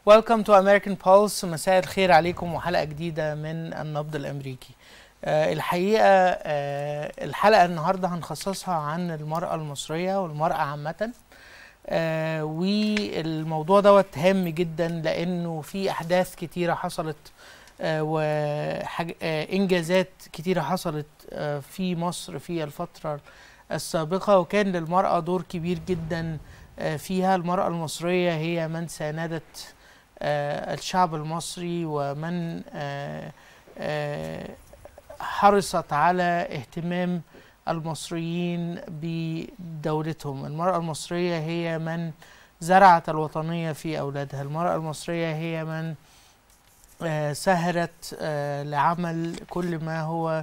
Welcome to American Pulse مساء الخير عليكم وحلقة جديدة من النبض الأمريكي آه الحقيقة آه الحلقة النهاردة هنخصصها عن المرأة المصرية والمرأة عامة آه والموضوع دوت هام جدا لأنه في أحداث كتيرة حصلت آه وإنجازات كتيرة حصلت آه في مصر في الفترة السابقة وكان للمرأة دور كبير جدا آه فيها المرأة المصرية هي من ساندت آه الشعب المصري ومن آه آه حرصت على اهتمام المصريين بدولتهم المرأة المصرية هي من زرعت الوطنية في أولادها المرأة المصرية هي من سهرت لعمل كل ما هو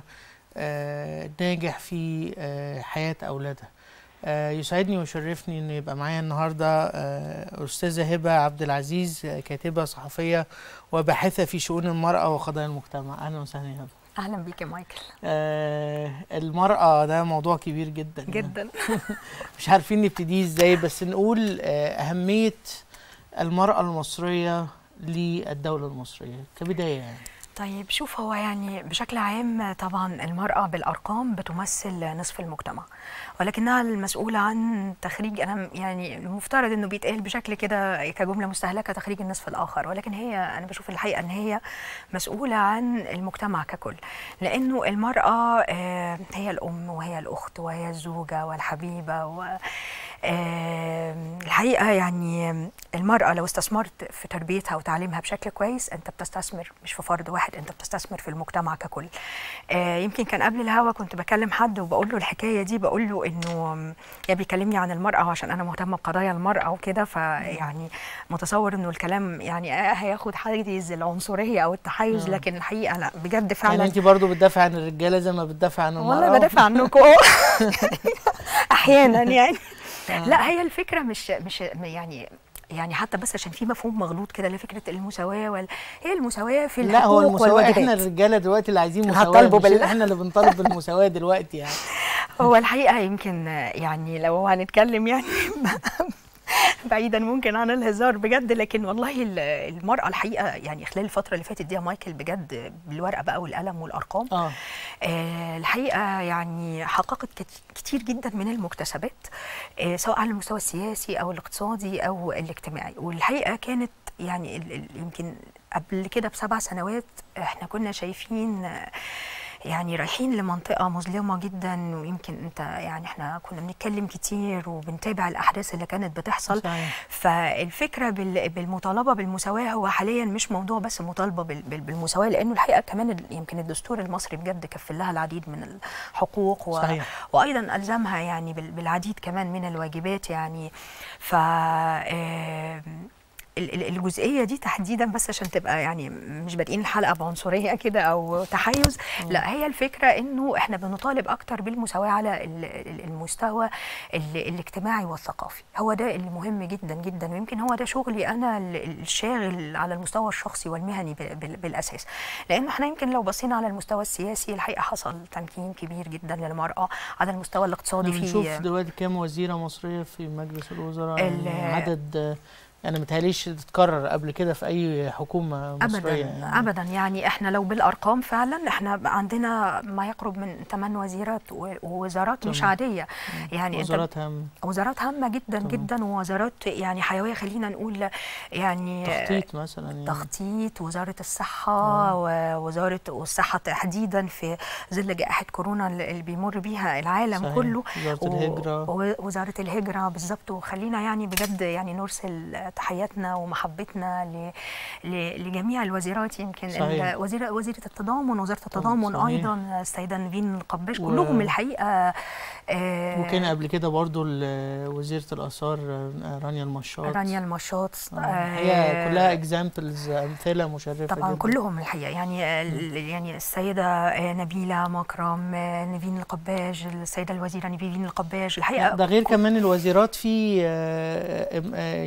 ناجح في حياة أولادها يسعدني ويشرفني ان يبقى معايا النهارده استاذه هبه عبد العزيز كاتبه صحفيه وباحثه في شؤون المراه وقضايا المجتمع اهلا وسهلا يا هبه اهلا بيك يا مايكل آه المراه ده موضوع كبير جدا جدا مش عارفين نبتديه ازاي بس نقول آه اهميه المراه المصريه للدوله المصريه كبدايه يعني طيب شوف هو يعني بشكل عام طبعا المرأة بالأرقام بتمثل نصف المجتمع ولكنها المسؤولة عن تخريج أنا يعني المفترض إنه بيتقال بشكل كده كجملة مستهلكة تخريج النصف الآخر ولكن هي أنا بشوف الحقيقة إن هي مسؤولة عن المجتمع ككل لأنه المرأة هي الأم وهي الأخت وهي الزوجة والحبيبة و الحقيقه يعني المراه لو استثمرت في تربيتها وتعليمها بشكل كويس انت بتستثمر مش في فرد واحد انت بتستثمر في المجتمع ككل يمكن كان قبل الهوا كنت بكلم حد وبقول له الحكايه دي بقول له انه يا بيكلمني عن المراه عشان انا مهتمه بقضايا المراه وكده فيعني متصور انه الكلام يعني هياخد حاجز العنصريه او التحيز لكن الحقيقه لا بجد فعلا يعني انت برضو بتدافع عن الرجاله زي ما بتدافع عن المراه والله بدافع عنكم احيانا يعني لا هي الفكره مش مش يعني يعني حتى بس عشان في مفهوم مغلوط كده لفكره المساواه وال... هي المساواه في لا هو المساواه احنا الرجاله دلوقتي اللي عايزين مساواه مش بال... احنا اللي بنطالب بالمساواه دلوقتي يعني هو الحقيقه يمكن يعني لو هنتكلم يعني بعيدا ممكن عن الهزار بجد لكن والله المراه الحقيقه يعني خلال الفتره اللي فاتت دي يا مايكل بجد بالورقه بقى والقلم والارقام آه. آه الحقيقه يعني حققت كتير جدا من المكتسبات آه سواء على المستوى السياسي او الاقتصادي او الاجتماعي والحقيقه كانت يعني يمكن قبل كده بسبع سنوات احنا كنا شايفين آه يعني رايحين لمنطقه مظلمه جدا ويمكن انت يعني احنا كنا بنتكلم كتير وبنتابع الاحداث اللي كانت بتحصل صحيح. فالفكره بالمطالبه بالمساواه هو حاليا مش موضوع بس مطالبه بالمساواه لانه الحقيقه كمان يمكن الدستور المصري بجد كفل لها العديد من الحقوق و... صحيح. وايضا الزمها يعني بالعديد كمان من الواجبات يعني ف آه الجزئيه دي تحديدا بس عشان تبقى يعني مش بادئين الحلقه بعنصريه كده او تحيز لا هي الفكره انه احنا بنطالب اكتر بالمساواه على المستوى الاجتماعي والثقافي هو ده اللي مهم جدا جدا ويمكن هو ده شغلي انا الشاغل على المستوى الشخصي والمهني بالاساس لانه احنا يمكن لو بصينا على المستوى السياسي الحقيقه حصل تمكين كبير جدا للمراه على المستوى الاقتصادي في بنشوف دلوقتي كام وزيره مصريه في مجلس الوزراء يعني عدد يعني متهيأليش تتكرر قبل كده في اي حكومه مصريه ابدا يعني. ابدا يعني احنا لو بالارقام فعلا احنا عندنا ما يقرب من 8 وزيرات ووزارات مش عاديه يعني وزارات هامه وزارات هامه جدا طبعا. جدا ووزارات يعني حيويه خلينا نقول يعني تخطيط مثلا يعني. تخطيط وزاره الصحه ووزاره والصحه تحديدا في ظل جائحه كورونا اللي بيمر بيها العالم صحيح. كله وزاره الهجره ووزاره الهجره بالظبط وخلينا يعني بجد يعني نرسل تحياتنا ومحبتنا لجميع الوزيرات يمكن وزيره وزيره التضامن وزاره التضامن صحيح. ايضا السيده نيفين القباش و... كلهم الحقيقه آه وكان قبل كده برضو وزيره الاثار رانيا المشاط رانيا المشاط آه هي كلها اكزامبلز امثله مشرفه طبعا جدا. كلهم الحقيقه يعني يعني السيده نبيله مكرم نيفين القباج السيده الوزيره نيفين القباج الحقيقه ده غير كمان الوزيرات في يعني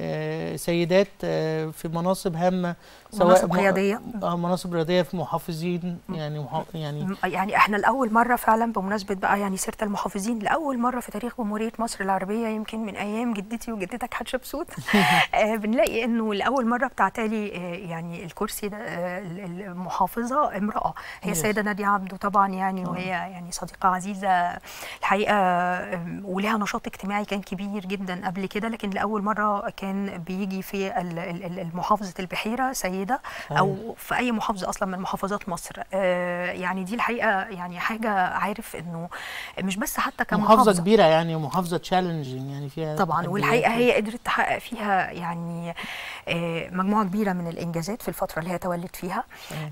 آه، سيدات آه، في مناصب هامه مناصب م- قيادية. آه، مناصب رياضيه في محافظين يعني محا- يعني م- يعني احنا لاول مره فعلا بمناسبه بقى يعني سيره المحافظين لاول مره في تاريخ جمهوريه مصر العربيه يمكن من ايام جدتي وجدتك حتشبسوت آه بنلاقي انه لاول مره بتعتلي آه يعني الكرسي ده آه ال- المحافظه امراه هي Yes. السيده ناديه عبده طبعا يعني وهي يعني صديقه عزيزه الحقيقه آم، ولها نشاط اجتماعي كان كبير جدا قبل كده لكن لاول مره كان بيجي في ال- ال- ال- المحافظه البحيره سيده او في اي محافظه اصلا من محافظات مصر آه، يعني دي الحقيقه يعني حاجه عارف انه مش بس حتى كمحافظه محافظه كبيره يعني محافظه تشالنجينج يعني فيها طبعا تحديات. والحقيقه هي قدرت تحقق فيها يعني آه، مجموعه كبيره من الانجازات في الفتره اللي هي تولت فيها صحيح.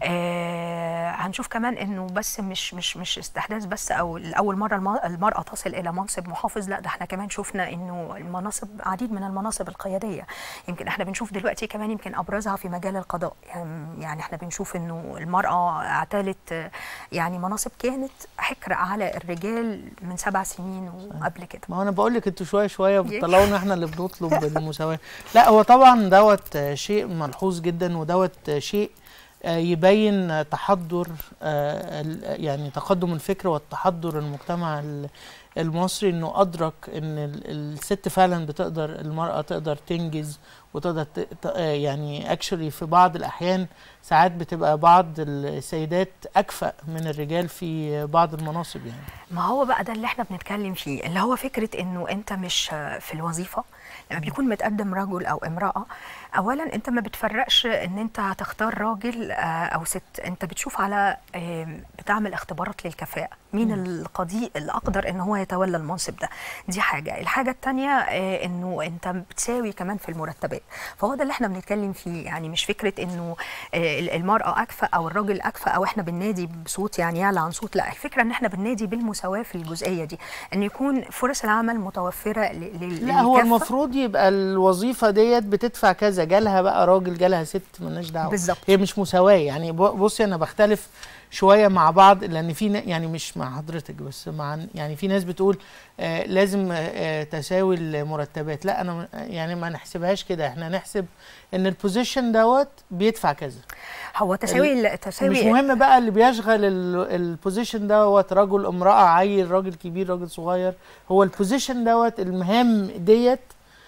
آه، هنشوف كمان انه بس مش مش مش استحداث بس او لاول مره الم- المراه تصل الى منصب محافظ لا ده احنا كمان شفنا انه المناصب عديد من المناصب القياديه يمكن احنا بنشوف دلوقتي كمان يمكن ابرزها في مجال القضاء يعني يعني احنا بنشوف انه المراه اعتلت آه، يعني مناصب كانت حكر على الرجال من سبع سنين وقبل كده ما هو انا بقول لك انتوا شويه شويه بتطلعونا احنا اللي بنطلب المساواه لا هو طبعا دوت آه، شيء ملحوظ جدا ودوت آه، شيء آه، يبين آه، تحضر آه، ال- يعني تقدم الفكر والتحضر المجتمع ال- المصري انه ادرك ان ال- الست فعلا بتقدر المراه تقدر تنجز وتقدر ت- ت- آه، يعني اكشولي في بعض الاحيان ساعات بتبقى بعض السيدات اكفأ من الرجال في بعض المناصب يعني ما هو بقى ده اللي احنا بنتكلم فيه اللي هو فكرة انه انت مش آه، في الوظيفة لما بيكون متقدم رجل او امرأة اولا انت ما بتفرقش ان انت هتختار راجل آه، او ست انت بتشوف على آم، بتعمل اختبارات للكفاءة مين القضيء الاقدر ان هو يتولى المنصب ده دي حاجة الحاجة التانية آه، انه انت بتساوي كمان في المرتبات فهو ده اللي احنا بنتكلم فيه يعني مش فكرة انه آه، ال- المرأة اكفأ او الراجل اكفأ او احنا بننادي بصوت يعني يعلى عن صوت لا الفكرة ان احنا بننادي بالمساواة في الجزئية دي ان يكون فرص العمل متوفرة ل- لل- لا هو للكافة. المفروض يبقى الوظيفه ديت بتدفع كذا جالها بقى راجل جالها ست مالناش دعوه بالظبط. هي مش مساواه يعني ب- بصي انا بختلف شويه مع بعض لان في نا- يعني مش مع حضرتك بس مع يعني في ناس بتقول آه لازم آه آه، تساوي المرتبات لا انا م- يعني ما نحسبهاش كده احنا نحسب ان البوزيشن دوت بيدفع كذا هو تساوي ال- تساوي مش مهم بقى اللي بيشغل البوزيشن دوت رجل امراه عيل راجل كبير راجل صغير هو البوزيشن دوت المهام ديت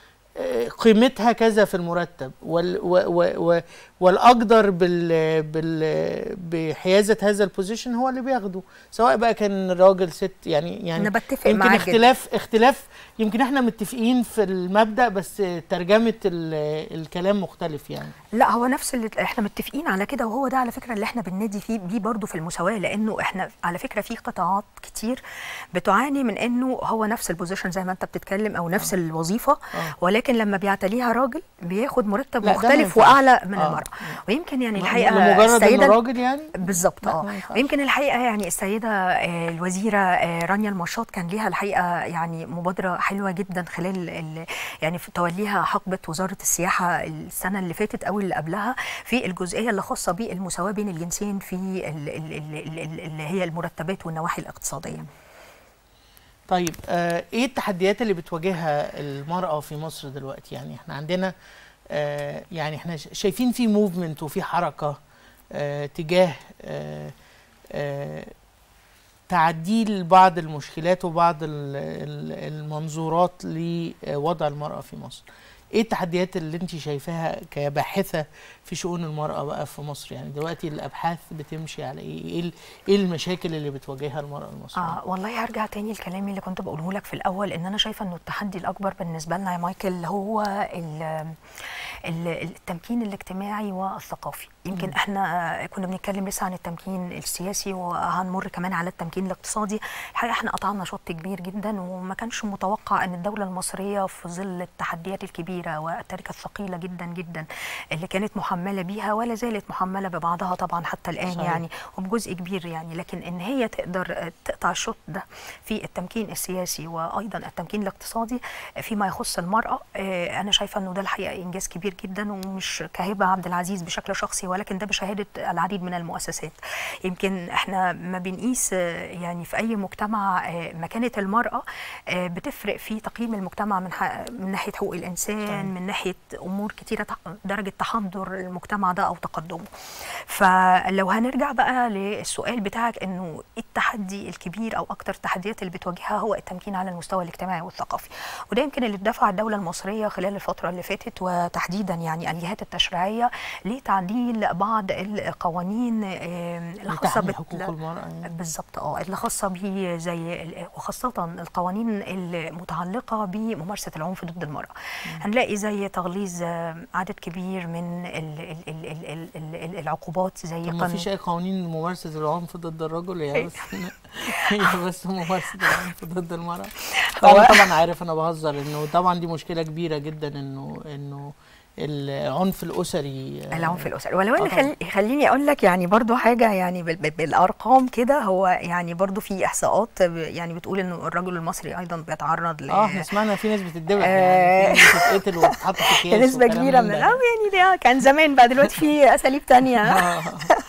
آه، قيمتها كذا في المرتب وال و و و والاقدر بال بال بحيازه هذا البوزيشن هو اللي بياخده سواء بقى كان راجل ست يعني يعني انا بتفق يمكن معاك جدا. اختلاف اختلاف يمكن احنا متفقين في المبدأ بس ترجمة ال- الكلام مختلف يعني لا هو نفس اللي احنا متفقين على كده وهو ده على فكره اللي احنا بننادي فيه بيه برضه في المساواه لانه احنا على فكره في قطاعات كتير بتعاني من انه هو نفس البوزيشن زي ما انت بتتكلم او نفس الوظيفه آه. ولكن لما بيعتليها راجل بياخد مرتب لا، ده ما مختلف ينفعش. واعلى من آه. المراه ويمكن يعني م- الحقيقه لمجرد انه السيده راجل يعني بالظبط لا، اه ما ينفعش. ويمكن الحقيقه يعني السيده آه، الوزيره آه، رانيا المشاط كان ليها الحقيقه يعني مبادره حلوه جدا خلال ال- يعني في توليها حقبه وزاره السياحه السنه اللي فاتت او اللي قبلها في الجزئيه اللي خاصه بالمساواه بين الجنسين في ال- ال- ال- ال- ال- اللي هي المرتبات والنواحي الاقتصاديه طيب آه ايه التحديات اللي بتواجهها المرأة في مصر دلوقتي يعني احنا عندنا آه يعني احنا ش- شايفين في موفمنت وفي حركة آه تجاه آه آه تعديل بعض المشكلات وبعض ال- ال- المنظورات لوضع المرأة في مصر ايه التحديات اللي انت شايفاها كباحثة في شؤون المرأة بقى في مصر يعني دلوقتي الابحاث بتمشي على ايه ايه ال- ايه المشاكل اللي بتواجهها المرأة المصرية آه والله هرجع تاني لكلامي اللي كنت بقوله لك في الاول ان انا شايفه انه التحدي الاكبر بالنسبه لنا يا مايكل هو ال- ال- التمكين الاجتماعي والثقافي يمكن مم. احنا آه، كنا بنتكلم لسه عن التمكين السياسي وهنمر كمان على التمكين الاقتصادي الحقيقه احنا قطعنا شوط كبير جدا وما كانش متوقع ان الدوله المصريه في ظل التحديات الكبيره والتركه الثقيله جدا جدا اللي كانت محمله بيها ولا زالت محمله ببعضها طبعا حتى الان صحيح. يعني وبجزء كبير يعني لكن ان هي تقدر آه، تقطع الشوط ده في التمكين السياسي وايضا التمكين الاقتصادي فيما يخص المراه آه، انا شايفه انه ده الحقيقه انجاز كبير كبير جدا ومش كهبه عبد العزيز بشكل شخصي ولكن ده بشهاده العديد من المؤسسات يمكن احنا ما بنقيس آه، يعني في اي مجتمع آه، مكانه المراه آه، بتفرق في تقييم المجتمع من ح- من ناحيه حقوق الانسان طبعاً. من ناحيه امور كتيره تح- درجه تحضر المجتمع ده او تقدمه فلو هنرجع بقى للسؤال بتاعك انه إيه التحدي الكبير او اكتر التحديات اللي بتواجهها هو التمكين على المستوى الاجتماعي والثقافي وده يمكن اللي دفع الدوله المصريه خلال الفتره اللي فاتت وتحديدا يعني الجهات التشريعيه لتعديل بعض القوانين آه، الخاصه لتحمي بت- حقوق المرأة يعني. بالظبط اه اللي خاصه بيه زي ال- وخاصه القوانين المتعلقه بممارسه العنف ضد المراه هنلاقي زي تغليظ آه، عدد كبير من ال ال ال ال ال ال ال العقوبات زي طب ما قانون فيش اي قوانين ممارسه العنف ضد الرجل هي بس هي بس ممارسه العنف ضد المراه طبعا طبعا عارف انا بهزر انه طبعا دي مشكله كبيره جدا انه انه العنف الاسري آه، العنف الاسري ولو آه ان طبعاً. خل... خليني اقول لك يعني برضو حاجه يعني بال... بال- بالارقام كده هو يعني برضو في احصاءات ب- يعني بتقول انه الرجل المصري ايضا بيتعرض ل اه احنا سمعنا في ناس بتتذبح آه. يعني في ناس بتتقتل وتتحط في اكياس نسبه وكلام كبيره من من ده. اه يعني ده كان زمان بقى دلوقتي في اساليب تانية آه.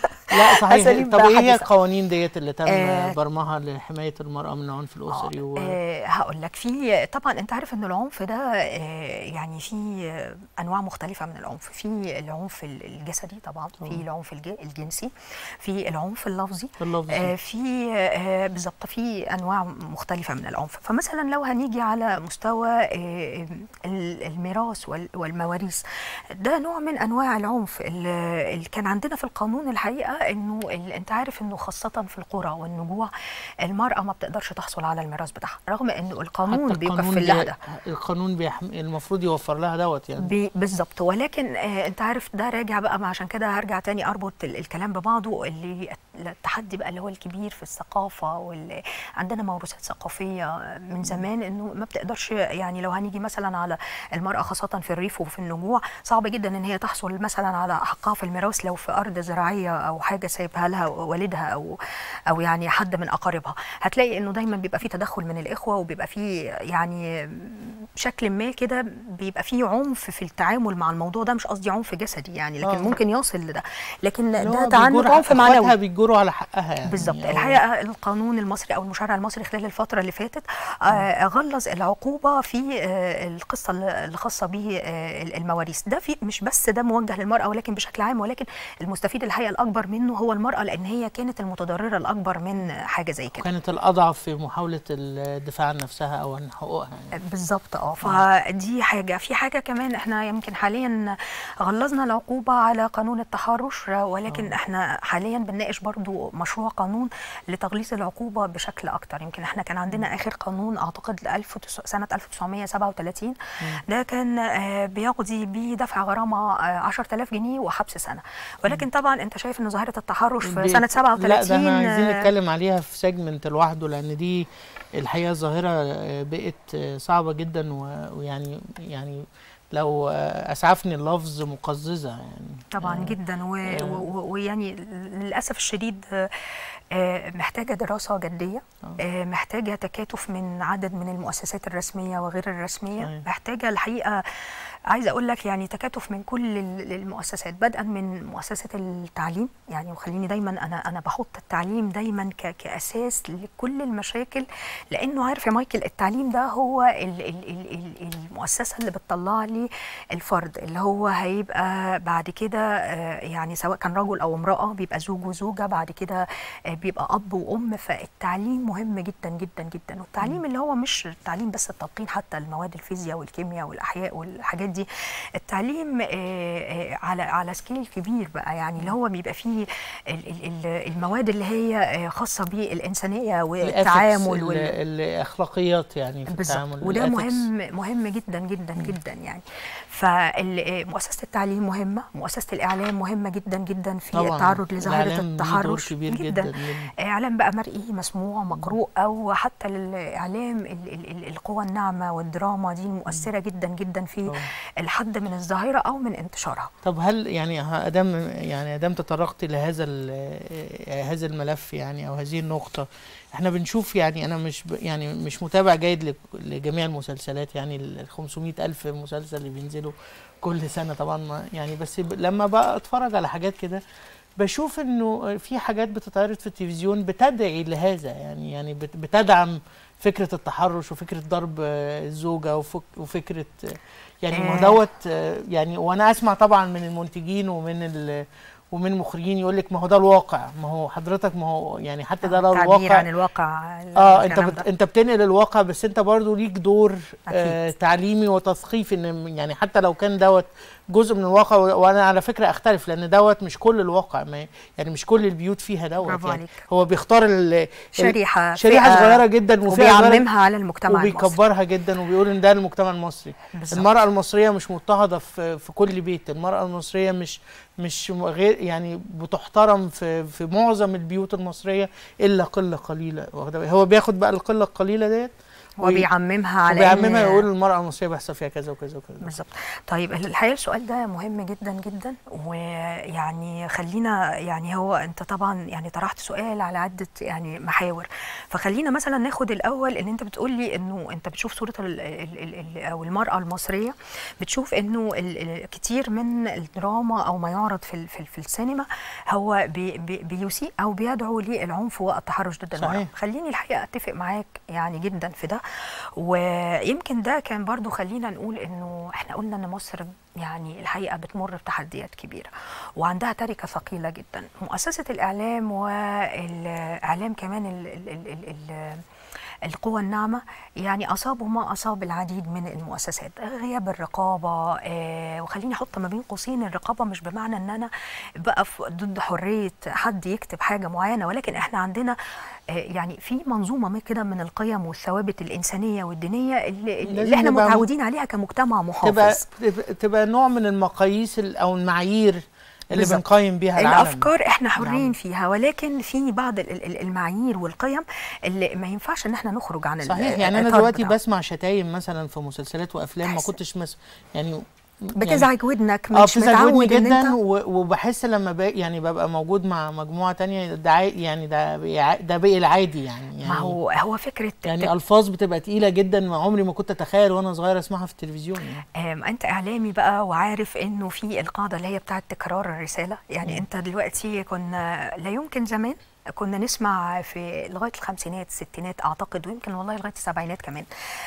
لا صحيح أساليب طب ايه هي حديثة. القوانين ديت اللي تم آه. برمها لحمايه المراه من العنف الاسري و... آه هقول لك في طبعا انت عارف ان العنف ده آه يعني في آه، انواع مختلفه من العنف في العنف ال- الجسدي طبعا في العنف الج- الجنسي في العنف اللفظي اللفظي. آه في آه بالظبط في انواع مختلفه من العنف فمثلا لو هنيجي على مستوى آه ال- الميراث وال- والمواريث ده نوع من انواع العنف اللي اللي كان عندنا في القانون الحقيقه انه ال- انت عارف انه خاصه في القرى والنجوع المراه ما بتقدرش تحصل على الميراث بتاعها رغم انه القانون حتى القانون بيكفل لها بي... ده القانون بيحم... المفروض يوفر لها دوت يعني بي- بالظبط ولكن آه انت عارف ده راجع بقى ما عشان كده هرجع تاني اربط ال- الكلام ببعضه اللي التحدي بقى اللي هو الكبير في الثقافه واللي عندنا موروثات ثقافيه من زمان انه ما بتقدرش يعني لو هنيجي مثلا على المراه خاصه في الريف وفي النجوع صعب جدا ان هي تحصل مثلا على حقها في الميراث لو في ارض زراعيه او حاجه سايبها لها والدها او او يعني حد من اقاربها هتلاقي انه دايما بيبقى في تدخل من الاخوه وبيبقى في يعني بشكل ما كده بيبقى في عنف في التعامل مع الموضوع ده مش قصدي عنف جسدي يعني لكن آه. ممكن يصل لده لكن اللي ده هو تعنت بيجور عنف اخواتها معنوي بيجوروا على حقها يعني بالظبط أو- الحقيقه القانون المصري او المشرع المصري خلال الفتره اللي فاتت آه غلظ العقوبه في آه القصه اللي خاصه به آه المواريث ده في مش بس ده موجه للمراه ولكن بشكل عام ولكن المستفيد الحقيقه الاكبر منه هو المراه لان هي كانت المتضرره الاكبر من حاجه زي كده كانت الاضعف في محاوله الدفاع عن نفسها او عن حقوقها يعني. بالظبط اه فدي حاجه في حاجه كمان احنا يمكن حاليا غلظنا العقوبه على قانون التحرش ولكن احنا حاليا بنناقش برضو مشروع قانون لتغليظ العقوبه بشكل اكتر يمكن احنا كان عندنا اخر قانون اعتقد 1000 سنه 1937 ده كان آه، بيقضي بدفع غرامه آه، 10000 جنيه وحبس سنه ولكن طبعا انت شايف ان ظاهره التحرش في بي- سنه لا 37 ده احنا عايزين آه، نتكلم عليها في سيجمنت لوحده لان دي الحقيقه ظاهره آه، بقت آه، صعبه جدا و- ويعني يعني لو آه، اسعفني اللفظ مقززه يعني طبعا آه، جدا و- آه. و- ويعني للاسف الشديد آه، آه، محتاجه دراسه جديه آه، محتاجه تكاتف من عدد من المؤسسات الرسميه وغير الرسميه صحيح. محتاجه الحقيقه عايزه اقول لك يعني تكاتف من كل ال- المؤسسات بدءا من مؤسسه التعليم يعني وخليني دايما انا انا بحط التعليم دايما ك- كاساس لكل المشاكل لانه عارف يا مايكل التعليم ده هو ال ال ال ال المؤسسه اللي بتطلع لي الفرد اللي هو هيبقى بعد كده آه، يعني سواء كان رجل او امراه بيبقى زوج وزوجه بعد كده آه، بيبقى اب وام فالتعليم مهم جدا جدا جدا والتعليم اللي هو مش التعليم بس التلقين حتى المواد الفيزياء والكيمياء والاحياء والحاجات دي التعليم آه، آه، على على سكيل كبير بقى يعني اللي هو بيبقى فيه ال- ال- ال- المواد اللي هي آه، خاصه بالانسانيه والتعامل وال... ال- الاخلاقيات يعني في بالظبط التعامل وده الethics. مهم مهم جدا جدا جدا يعني فمؤسسه التعليم مهمه مؤسسه الاعلام مهمه جدا جدا في طبعاً. التعرض لظاهره الإعلام ليه دور التحرش كبير جدا, جدا. اعلام بقى مرئي مسموع مقروء او حتى الاعلام ال- ال- ال- القوى الناعمه والدراما دي مؤثره جدا جدا في طبعاً. الحد من الظاهره او من انتشارها طب هل يعني ه- ادام يعني ادام تطرقت لهذا ال- هذا الملف يعني او هذه النقطه احنا بنشوف يعني انا مش ب يعني مش متابع جيد لك- لجميع المسلسلات يعني ال 500 الف مسلسل اللي بينزلوا كل سنه طبعا ما يعني بس ب- لما بقى اتفرج على حاجات كده بشوف انه في حاجات بتتعرض في التلفزيون بتدعي لهذا يعني يعني بت- بتدعم فكره التحرش وفكره ضرب آه، الزوجه وفك وفكره آه، يعني ما هو آه. دوت آه، يعني وانا اسمع طبعا من المنتجين ومن ال ومن مخرجين يقول لك ما هو ده الواقع ما هو حضرتك ما هو يعني حتى ده لو تعبير الواقع عن الواقع اه انت الكلام بت... ده. انت بتنقل الواقع بس انت برضو ليك دور آه أكيد. تعليمي وتثقيفي ان يعني حتى لو كان دوت جزء من الواقع و- وانا على فكره اختلف لان دوت مش كل الواقع ما يعني مش كل البيوت فيها دوت برافو يعني عليك. هو بيختار ال... ال- شريحه شريحه فئة صغيره جدا وفئه صغيرة وبيعممها على المجتمع المصري وبيكبرها جدا وبيقول ان ده المجتمع المصري بالظبط. المرأة المصرية مش مضطهدة في في كل بيت، المرأة المصرية مش مش م- غير يعني بتحترم في في معظم البيوت المصرية إلا قلة قليلة واخدة بالك؟ هو بياخد بقى القلة القليلة ديت وبيعممها على وبيعممها إن- يقول المرأة المصرية بيحصل فيها كذا وكذا وكذا بالظبط طيب الحقيقه السؤال ده مهم جدا جدا ويعني خلينا يعني هو انت طبعا يعني طرحت سؤال على عده يعني محاور فخلينا مثلا ناخد الاول ان انت بتقول لي انه انت بتشوف صوره ال ال ال ال او المراه المصريه بتشوف انه ال ال كتير من الدراما او ما يعرض في ال في, ال في السينما هو بي بي بيسيء او بيدعو للعنف والتحرش ضد المراه صحيح. خليني الحقيقه اتفق معاك يعني جدا في ده ويمكن ده كان برضو خلينا نقول انه احنا قلنا ان مصر يعني الحقيقه بتمر بتحديات كبيره وعندها تركه ثقيله جدا مؤسسه الاعلام والاعلام كمان ال ال ال ال ال القوى الناعمة يعني أصابوا ما أصاب العديد من المؤسسات غياب الرقابة آه وخليني أحط ما بين قوسين الرقابة مش بمعنى أن أنا بقف ضد حرية حد يكتب حاجة معينة ولكن إحنا عندنا آه يعني في منظومة من كده من القيم والثوابت الإنسانية والدينية اللي, اللي لازم إحنا نبقى م- متعودين عليها كمجتمع محافظ تبقى تبقى- تبقى نوع من المقاييس ال- أو المعايير اللي بالظبط. بنقيم بيها العالم الافكار احنا حرين نعم. فيها ولكن في بعض ال- ال- المعايير والقيم اللي ما ينفعش ان احنا نخرج عن ال- صحيح يعني انا الإطار دلوقتي بتاعه. بسمع شتايم مثلا في مسلسلات وافلام ما تحس- كنتش مس يعني بتزعج ودنك اه مش بتزعجني متعود ان جدا انت و- وبحس لما ب... يعني ببقى موجود مع مجموعه تانية ده عا- يعني ده بي- ده بقي العادي يعني يعني ما هو هو فكره يعني الفاظ بتبقى تقيله جدا ما عمري ما كنت اتخيل وانا صغير اسمعها في التلفزيون يعني آم، انت اعلامي بقى وعارف انه في القاعده اللي هي بتاعه تكرار الرساله يعني انت دلوقتي كنا لا يمكن زمان كنا نسمع في لغايه الخمسينات الستينات اعتقد ويمكن والله لغايه السبعينات كمان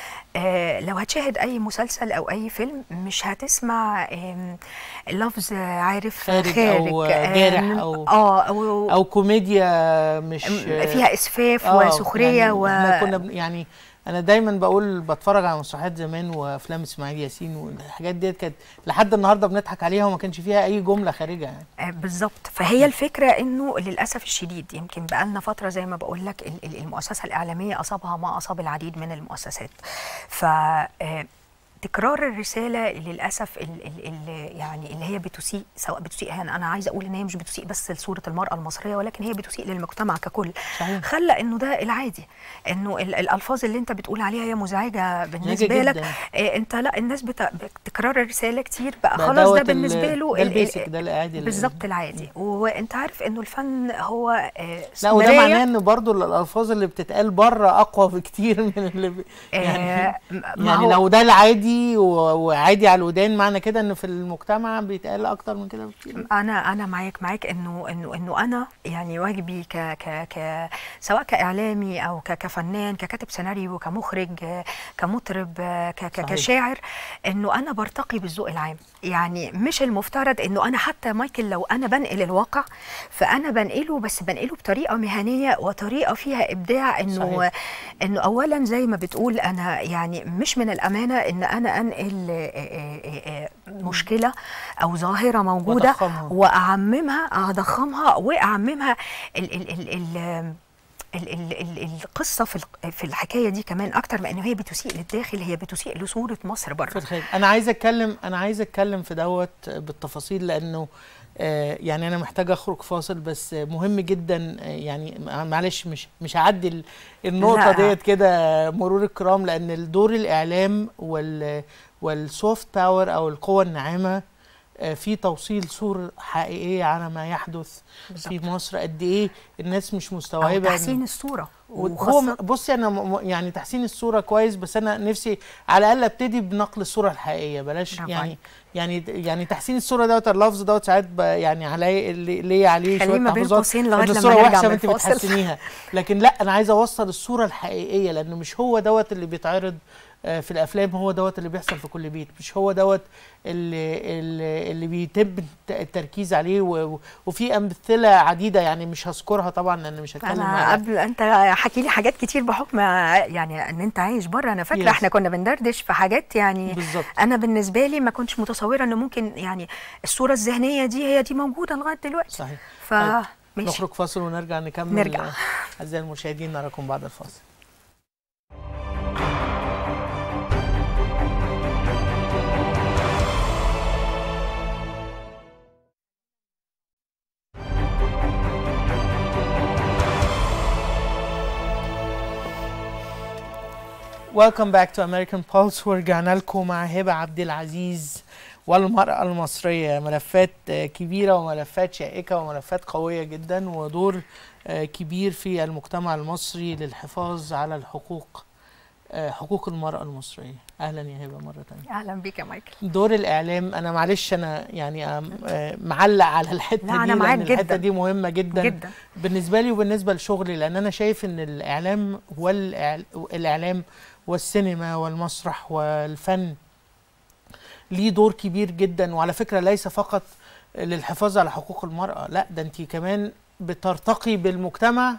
آه لو هتشاهد اي مسلسل او اي فيلم مش هتسمع آم، لفظ عارف خارج خارج, أو جارح آم، أو- اه او, او كوميديا مش فيها اسفاف آه، وسخريه يعني و احنا كنا بن- يعني انا دايما بقول بتفرج على مسرحيات زمان وافلام اسماعيل ياسين والحاجات ديت كانت لحد النهارده بنضحك عليها وما كانش فيها اي جمله خارجه يعني آه، بالظبط فهي الفكره انه للاسف الشديد يمكن بقالنا فتره زي ما بقول لك ال- ال- المؤسسه الاعلاميه اصابها ما اصاب العديد من المؤسسات ف آه، تكرار الرساله للاسف ال ال ال يعني اللي هي بتسيء سواء بتسيء هنا انا عايزه اقول ان هي مش بتسيء بس لصوره المراه المصريه ولكن هي بتسيء للمجتمع ككل صحيح. خلى انه ده العادي انه ال- الالفاظ اللي انت بتقول عليها هي مزعجه بالنسبه جداً. لك آه، انت لا الناس بت- بتكرار الرساله كتير بقى ده خلاص دوت ده ال- بالنسبه له ده ال- ال- البيسك ده العادي اللي- بالظبط العادي وانت عارف انه الفن هو آه، لا وده مراية. معناه ان برضو الالفاظ اللي بتتقال بره اقوى بكتير من اللي ب... آه، يعني ما يعني هو- لو ده العادي و- وعادي على الودان معنى كده ان في المجتمع بيتقال اكتر من كده بكتير انا انا معاك معاك انه انه انه انا يعني واجبي ك ك ك سواء كاعلامي او ك كفنان ككاتب سيناريو كمخرج آه، كمطرب آه، ك ك صحيح. كشاعر انه انا برتقي بالذوق العام يعني مش المفترض انه انا حتى مايكل لو انا بنقل الواقع فانا بنقله بس بنقله بطريقه مهنيه وطريقه فيها ابداع انه صحيح. انه اولا زي ما بتقول انا يعني مش من الامانه ان انا انقل آه، آه، آه، آه، مشكله او ظاهره موجوده وأضخمها. واعممها اضخمها واعممها ال ال ال ال ال ال ال القصه في الق- في الحكايه دي كمان اكتر ما انه هي بتسيء للداخل هي بتسيء لصوره مصر في بره الخارج انا عايز اتكلم انا عايز اتكلم في دوت بالتفاصيل لانه آه يعني انا محتاج اخرج فاصل بس مهم جدا آه يعني معلش مش مش هعدي ال- النقطه لا. ديت كده مرور الكرام لان الدور الاعلام وال والسوفت باور او القوه الناعمه آه، في توصيل صورة حقيقية على ما يحدث في بالظبط. مصر قد ايه الناس مش او مستوعبة إن- تحسين الصوره وهو وخاصة بصي انا م- م- يعني تحسين الصوره كويس بس انا نفسي على الاقل ابتدي بنقل الصوره الحقيقيه بلاش برافو يعني عليك. يعني يعني تحسين الصوره دوت اللفظ دوت ساعات ب- يعني علي اللي ليه عليه خليه شويه ما بين تحفظات قوسين لغاية إن لما الصوره نرجع وحشه من وانت الفاصل. بتحسنيها لكن لا انا عايزه اوصل الصوره الحقيقيه لانه مش هو دوت اللي بيتعرض آه، في الافلام هو دوت اللي بيحصل في كل بيت مش هو دوت اللي اللي, اللي بيتم الت- التركيز عليه و- و- وفي امثله عديده يعني مش هذكرها طبعا لان مش هتكلم انا على- قبل انت حكي لي حاجات كتير بحكم يعني ان انت عايش بره انا فاكره Yes. احنا كنا بندردش في حاجات يعني بالظبط انا بالنسبه لي ما كنتش متصوره ان ممكن يعني الصوره الذهنيه دي هي دي موجوده لغايه دلوقتي صحيح ف طيب، ماشي نخرج فاصل ونرجع نكمل نرجع. آه، اعزائي المشاهدين نراكم بعد الفاصل Welcome back to American Pulse ورجعنا لكم مع هبة عبد العزيز والمرأة المصرية ملفات آه، كبيرة وملفات شائكة وملفات قوية جدا ودور آه، كبير في المجتمع المصري للحفاظ على الحقوق آه، حقوق المرأة المصرية أهلا يا هبة مرة تانية اهلا بيك يا مايكل دور الإعلام أنا معلش أنا يعني آم، آه، معلق على الحتة لا، دي أنا معاك لأن الحتة جداً. دي مهمة جدا جدا بالنسبه لي وبالنسبه لشغلي لان انا شايف ان الاعلام والاعلام والسينما والمسرح والفن ليه دور كبير جدا وعلى فكره ليس فقط للحفاظ على حقوق المراه لا ده انت كمان بترتقي بالمجتمع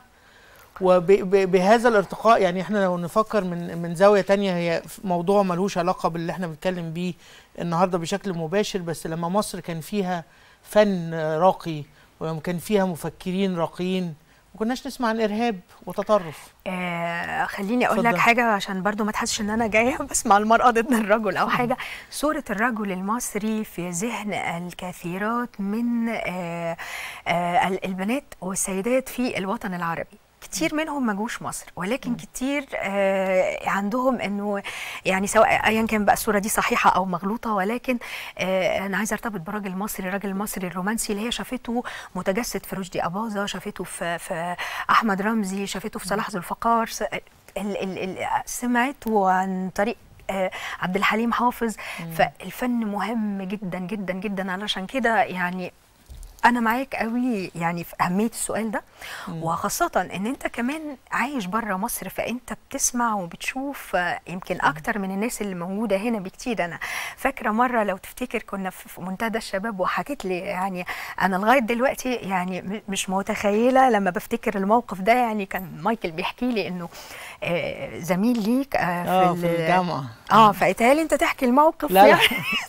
وبهذا الارتقاء يعني احنا لو نفكر من من زاويه تانية هي موضوع ملوش علاقه باللي احنا بنتكلم بيه النهارده بشكل مباشر بس لما مصر كان فيها فن راقي ولما كان فيها مفكرين راقيين ما كناش نسمع عن ارهاب وتطرف آه خليني اقول لك اتفضل. حاجه عشان برضو ما تحسش ان انا جايه بسمع المراه ضد الرجل او حاجه صوره الرجل المصري في ذهن الكثيرات من آه آه ال- البنات والسيدات في الوطن العربي كتير منهم ما جوش مصر ولكن كتير آه عندهم انه يعني سواء ايا كان بقى الصوره دي صحيحه او مغلوطه ولكن آه انا عايزه ارتبط براجل مصري الراجل المصري الرومانسي اللي هي شافته متجسد في رشدي اباظه شافته في في احمد رمزي شافته في صلاح ذو الفقار س- ال ال ال سمعته عن طريق آه، عبد الحليم حافظ فالفن مهم جدا جدا جدا علشان كده يعني انا معاك قوي يعني في اهميه السؤال ده وخاصه ان انت كمان عايش بره مصر فانت بتسمع وبتشوف آه، يمكن اكتر من الناس اللي موجوده هنا بكتير انا فاكره مره لو تفتكر كنا في في منتدى الشباب وحكيت لي يعني انا لغايه دلوقتي يعني م- مش متخيله لما بفتكر الموقف ده يعني كان مايكل بيحكي لي انه آه، زميل ليك آه، اه في, في ال- الجامعه اه فقتالي انت تحكي الموقف لا لا يعني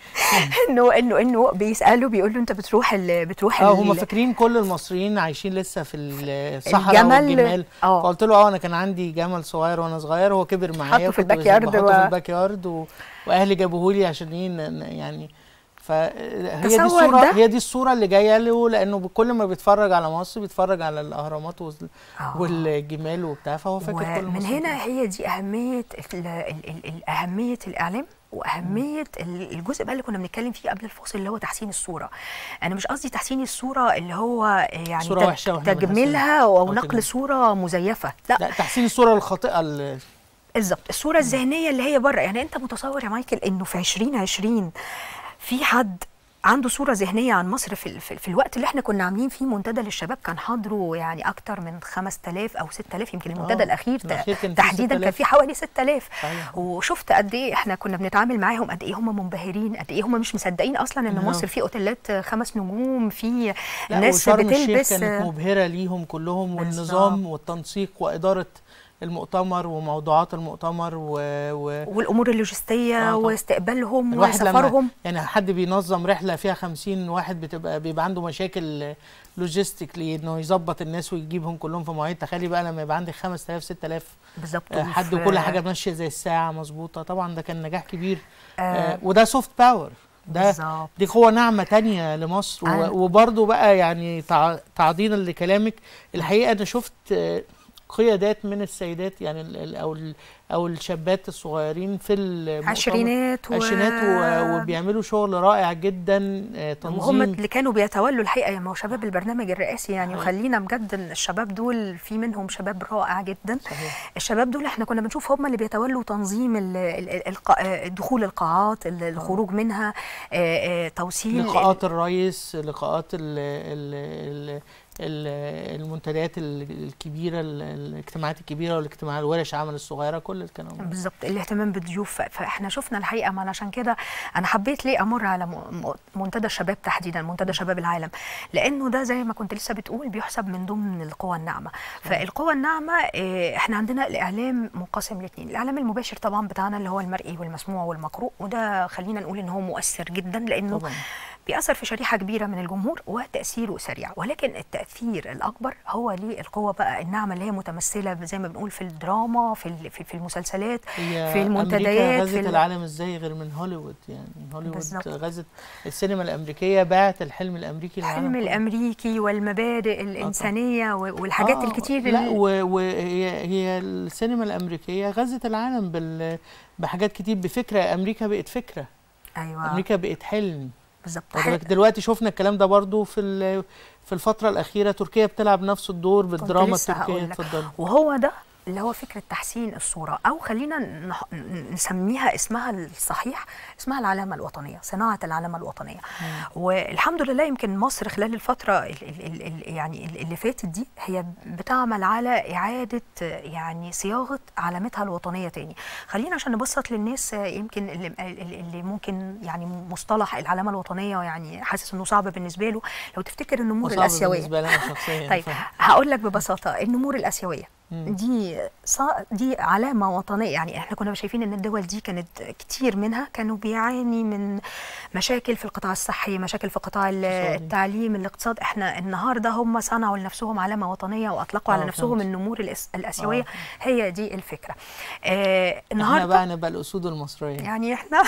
انه انه انه بيساله بيقول له انت بتروح ال بتروح اه ال- هم فاكرين كل المصريين عايشين لسه في الصحراء الجمل- والجمال اه. فقلت له اه انا كان عندي جمل صغير وانا صغير هو كبر معايا حطه في وكنت الباك يارد بحطه و- في الباك يارد و... واهلي جابوه لي عشان ايه ن- ن- يعني فهي دي تصور الصوره ده؟ هي دي الصوره اللي جايه له لانه كل ما بيتفرج على مصر بيتفرج على الاهرامات وال- آه. والجمال وبتاع فهو فاكر كل ومن مصر هنا هي دي اهميه ال- ال- ال- ال- اهميه الاعلام واهميه ال- الجزء بقى اللي كنا بنتكلم فيه قبل الفاصل اللي هو تحسين الصوره انا مش قصدي تحسين الصوره اللي هو يعني صورة تج- وحشة وإحنا تجميلها أو او كده. نقل صوره مزيفه لا لا تحسين الصوره الخاطئه اللي بالظبط الصوره الذهنيه اللي هي بره يعني انت متصور يا مايكل انه في 2020 في حد عنده صوره ذهنيه عن مصر في, ال- في, في الوقت اللي احنا كنا عاملين فيه منتدى للشباب كان حاضره يعني اكتر من 5000 او 6000 يمكن المنتدى آه، الاخير, الأخير كان فيه تحديدا كان 6000. فيه حوالي 6000 صحيح. وشفت قد ايه احنا كنا بنتعامل معاهم قد ايه هم منبهرين قد ايه هم مش مصدقين اصلا ان آه. مصر في اوتيلات خمس نجوم في لا ناس وشرم الشيخ بتلبس كانت مبهرة ليهم كلهم والنظام والتنسيق وإدارة المؤتمر وموضوعات المؤتمر و... و... والامور اللوجستيه آه طبعا. واستقبالهم الواحد لما وسفرهم يعني حد بينظم رحلة فيها خمسين واحد بتبقى بيبقى عنده مشاكل لوجيستيكلي انه يظبط الناس ويجيبهم كلهم في مواعيد تخيلي بقى لما يبقى عندك 5000 6000 بالظبط آه، حد وفي- وكل حاجة ماشية زي الساعة مظبوطة طبعا ده كان نجاح كبير آه، آه وده سوفت باور ده بالظبط دي قوة ناعمة تانية لمصر أنا- و- وبرضه بقى يعني تع- تعضيدا لكلامك الحقيقة أنا شفت آه، قيادات من السيدات يعني ال- ال- او ال- او الشابات الصغيرين في المؤتمر. عشرينات و... عشرينات و- وبيعملوا شغل رائع جدا آه، تنظيم وهم اللي كانوا بيتولوا الحقيقه ما هو شباب البرنامج الرئاسي يعني صحيح. وخلينا بجد إن الشباب دول في منهم شباب رائع جدا صحيح. الشباب دول احنا كنا بنشوف هم اللي بيتولوا تنظيم ال- ال- ال- الق- آه، دخول القاعات ال- الخروج منها آه، آه، توصيل لقاءات الرئيس لقاءات ال ال ال ال- المنتديات ال- الكبيره ال- الاجتماعات الكبيره والاجتماعات الورش عمل الصغيره كل الكلام ده بالظبط الاهتمام بالضيوف ف- فاحنا شفنا الحقيقه ما عشان كده انا حبيت ليه امر على م- م- منتدى الشباب تحديدا منتدى شباب العالم لانه ده زي ما كنت لسه بتقول بيحسب من ضمن القوى الناعمه فالقوى الناعمه آه، احنا عندنا الاعلام منقسم لاثنين الاعلام المباشر طبعا بتاعنا اللي هو المرئي والمسموع والمقروء وده خلينا نقول ان هو مؤثر جدا لانه طبعا بيأثر في شريحة كبيرة من الجمهور وتأثيره سريع ولكن التأثير الأكبر هو للقوة بقى الناعمة اللي هي متمثلة زي ما بنقول في الدراما في ال- في, في المسلسلات هي في المنتديات أمريكا في غزت ال- العالم ازاي غير من هوليوود يعني هوليوود بالظبط. غزت السينما الامريكيه باعت الحلم الامريكي للعالم الحلم كله. الأمريكي والمبادئ الإنسانية و- والحاجات آه، الكتير لا اللي- وهي هي السينما الامريكيه غزت العالم بال بحاجات كتير بفكره امريكا بقت فكره أيوة امريكا بقت حلم بالظبط واخد بالك؟ دلوقتي شفنا الكلام ده برضو في ال- في الفتره الاخيره تركيا بتلعب نفس الدور بالدراما لسه التركيه هقول لك. اتفضل وهو ده اللي هو فكرة تحسين الصورة أو خلينا نح- نسميها اسمها الصحيح اسمها العلامة الوطنية صناعة العلامة الوطنية والحمد لله يمكن مصر خلال الفترة ال- ال- ال- ال- يعني ال- اللي فاتت دي هي بتعمل على إعادة يعني صياغة علامتها الوطنية تاني خلينا عشان نبسط للناس يمكن اللي, اللي ممكن يعني مصطلح العلامة الوطنية يعني حاسس إنه صعب بالنسبة له لو تفتكر النمور وصعب الآسيوية بالنسبه لنا شخصيا طيب فاهم. هقول لك ببساطه النمور الاسيويه مم. دي صا- دي علامه وطنيه يعني احنا كنا شايفين ان الدول دي كانت كتير منها كانوا بيعاني من مشاكل في القطاع الصحي مشاكل في قطاع ال- اقتصادي. التعليم الاقتصاد احنا النهارده هم صنعوا لنفسهم علامه وطنيه واطلقوا على آه، نفسهم فهمت. النمور الأس- الاسيويه آه. هي دي الفكره آه احنا النهارده بقى نبقى الاسود المصريه يعني احنا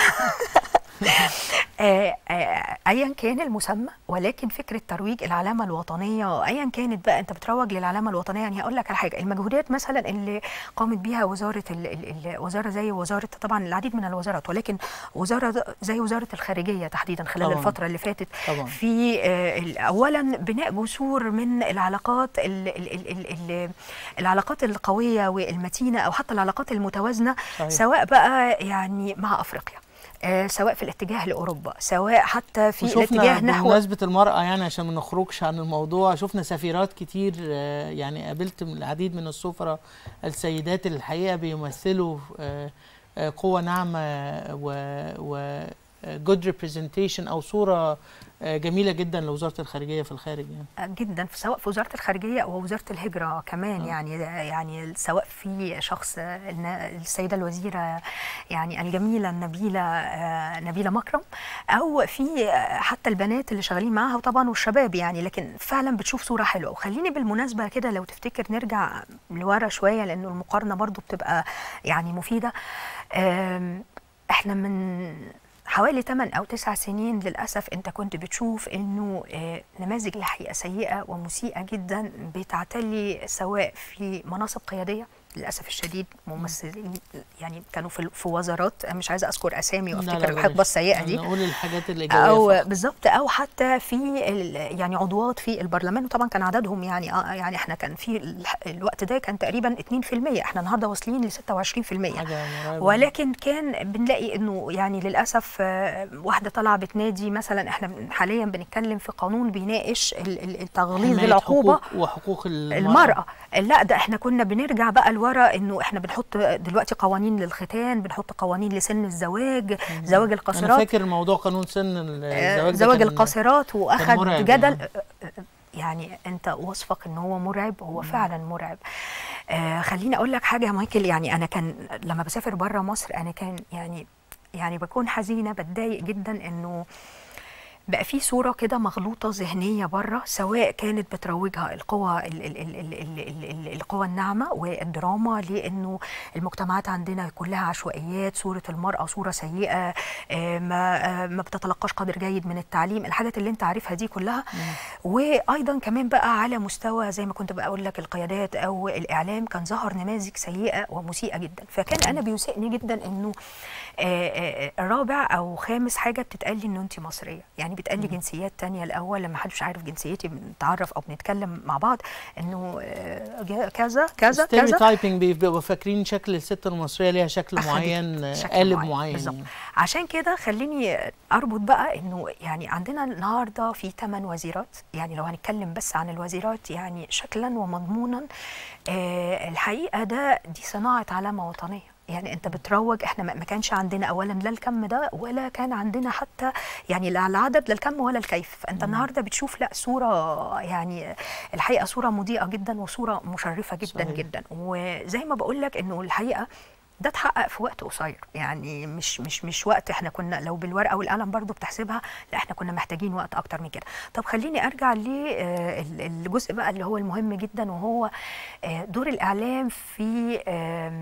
آه، آه، ايا كان المسمى ولكن فكره ترويج العلامه الوطنيه ايا كانت بقى انت بتروج للعلامه الوطنيه يعني هقول لك على حاجه المجهودات مثلا اللي قامت بيها وزاره ال ال ال وزاره زي وزاره طبعا العديد من الوزارات ولكن وزاره زي وزاره الخارجيه تحديدا خلال طبعاً. الفتره اللي فاتت طبعا في آه، ال- اولا بناء جسور من العلاقات ال ال ال ال ال العلاقات القويه والمتينه او حتى العلاقات المتوازنه صحيح. سواء بقى يعني مع افريقيا آه، سواء في الاتجاه لاوروبا سواء حتى في الاتجاه وشفنا نحو بمناسبة المرأة يعني عشان ما نخرجش عن الموضوع شفنا سفيرات كتير آه، يعني قابلت من العديد من السفراء السيدات اللي الحقيقة بيمثلوا آه، آه، قوة ناعمة و, و good representation أو صورة آه، جميلة جدا لوزارة الخارجية في الخارج يعني جدا في سواء في وزاره الخارجيه او وزاره الهجره كمان آه. يعني يعني سواء في شخص النا- السيده الوزيره يعني الجميله النبيله آه، نبيله مكرم او في آه، حتى البنات اللي شغالين معاها وطبعا والشباب يعني لكن فعلا بتشوف صوره حلوه وخليني بالمناسبه كده لو تفتكر نرجع لورا شويه لانه المقارنه برضو بتبقى يعني مفيده آم، احنا من حوالي 8 او 9 سنين للاسف انت كنت بتشوف انه آه، نماذج الحقيقه سيئه ومسيئه جدا بتعتلي سواء في مناصب قياديه للاسف الشديد ممثلين يعني كانوا في في وزارات أنا مش عايزه اذكر اسامي لا، لا، وافتكر الحقبه بلاش. السيئه دي نقول الحاجات الإيجابية او فقط. بالظبط او حتى في ال- يعني عضوات في البرلمان وطبعا كان عددهم يعني آه يعني احنا كان في الح- الوقت ده كان تقريبا 2% احنا النهارده واصلين ل 26% حاجة مرعبة. ولكن كان بنلاقي انه يعني للاسف آه، واحده طالعه بتنادي مثلا احنا بن- حاليا بنتكلم في قانون بيناقش ال- ال- التغليظ حماية العقوبه حقوق وحقوق المرأة, المرأة لا ده احنا كنا بنرجع بقى لورا انه احنا بنحط دلوقتي قوانين للختان بنحط قوانين لسن الزواج زواج أنا القاصرات فاكر موضوع قانون سن آه، الزواج ده زواج كان- القاصرات واخد مرعب جدل يعني. يعني انت وصفك ان هو مرعب هو فعلا مرعب آه خليني اقول لك حاجه يا مايكل يعني انا كان لما بسافر بره مصر انا كان يعني يعني بكون حزينه بتضايق جدا انه بقى في صورة كده مغلوطة ذهنية بره سواء كانت بتروجها القوى ال ال ال ال ال ال ال القوى الناعمة والدراما لأنه المجتمعات عندنا كلها عشوائيات صورة المرأة صورة سيئة آه، ما آه، ما بتتلقاش قدر جيد من التعليم الحاجات اللي انت عارفها دي كلها وايضا كمان بقى على مستوى زي ما كنت بقول لك القيادات او الاعلام كان ظهر نماذج سيئه ومسيئه جدا فكان انا بيسئني جدا انه آه، آه، رابع او خامس حاجه بتتقال لي انه انت مصريه يعني بتقال لي جنسيات تانية الاول لما حدش عارف جنسيتي بنتعرف او بنتكلم مع بعض انه آه، جا- كذا كذا كذا تايبنج بيبقوا فاكرين شكل الست المصريه ليها شكل أخدت معين آه، شكل قالب معين. معين بالظبط يعني. عشان كده خليني اربط بقى انه يعني عندنا النهارده في ثمان وزيرات يعني لو هنتكلم بس عن الوزيرات يعني شكلا ومضمونا آه الحقيقه ده دي صناعه علامه وطنيه يعني انت بتروج احنا ما ما كانش عندنا اولا لا الكم ده ولا كان عندنا حتى يعني لا العدد لا الكم ولا الكيف فانت النهارده بتشوف لا صوره يعني الحقيقه صوره مضيئه جدا وصوره مشرفه جدا صحيح. جدا وزي ما بقول لك انه الحقيقه ده اتحقق في وقت قصير يعني مش مش مش وقت احنا كنا لو بالورقه والقلم برضو بتحسبها لا احنا كنا محتاجين وقت اكتر من كده طب خليني ارجع للجزء بقى اللي هو المهم جدا وهو آه، دور الاعلام في آم،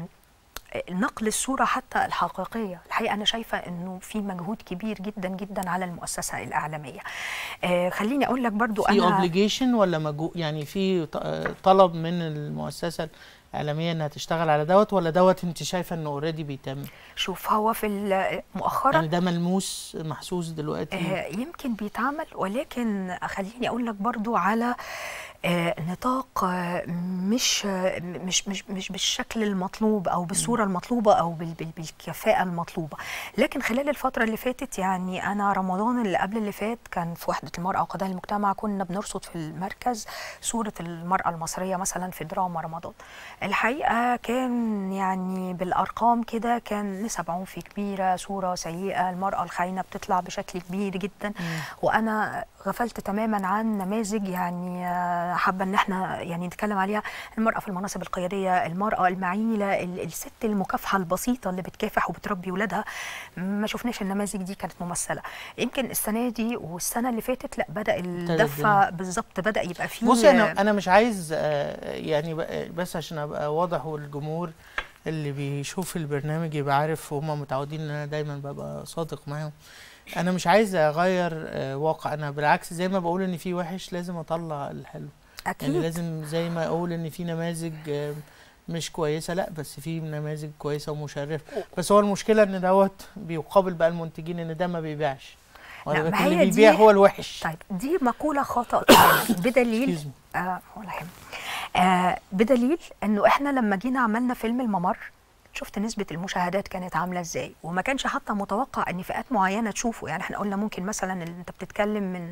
نقل الصورة حتى الحقيقية الحقيقة أنا شايفة أنه في مجهود كبير جدا جدا على المؤسسة الإعلامية آه خليني أقول لك برضو في أنا اوبليجيشن ولا مجو يعني في ط- آه، طلب من المؤسسه الاعلاميه انها تشتغل على دوت ولا دوت انت شايفه انه اوريدي بيتم شوف هو في ال- مؤخرا يعني ده ملموس محسوس دلوقتي آه، يمكن بيتعمل ولكن خليني اقول لك برضو على آه، نطاق آه، مش آه، مش مش مش بالشكل المطلوب او بالصوره المطلوبه او بال- بال- بالكفاءه المطلوبه لكن خلال الفتره اللي فاتت يعني انا رمضان اللي قبل اللي فات كان في وحده المراه وقضايا المجتمع كنا بنرصد في المركز صوره المراه المصريه مثلا في دراما رمضان الحقيقه كان يعني بالارقام كده كان نسب عنف كبيره صوره سيئه المراه الخاينه بتطلع بشكل كبير جدا وانا غفلت تماما عن نماذج يعني آه، حابه ان احنا يعني نتكلم عليها المراه في المناصب القياديه المراه المعيله ال- الست المكافحه البسيطه اللي بتكافح وبتربي ولادها ما شفناش النماذج دي كانت ممثله يمكن السنه دي والسنه اللي فاتت لا بدا الدفه بالظبط بدا يبقى فيه بصي انا انا مش عايز آه، يعني ب- بس عشان ابقى واضح والجمهور اللي بيشوف البرنامج يبقى عارف وهم متعودين ان انا دايما ببقى صادق معاهم انا مش عايز اغير آه، واقع انا بالعكس زي ما بقول ان في وحش لازم اطلع الحلو اكيد يعني لازم زي ما اقول ان في نماذج آه، مش كويسه لا بس في نماذج كويسه ومشرفه بس هو المشكله ان دوت بيقابل بقى المنتجين ان ده ما بيبيعش واخد لا، بالك؟ ما اللي هي بيبيع دي- هو الوحش طيب دي مقوله خطا تماما بدليل Excuse me. آه ولا يهم آه بدليل انه احنا لما جينا عملنا فيلم الممر شفت نسبة المشاهدات كانت عاملة ازاي وما كانش حتى متوقع ان فئات معينة تشوفه يعني احنا قلنا ممكن مثلا ال- انت بتتكلم من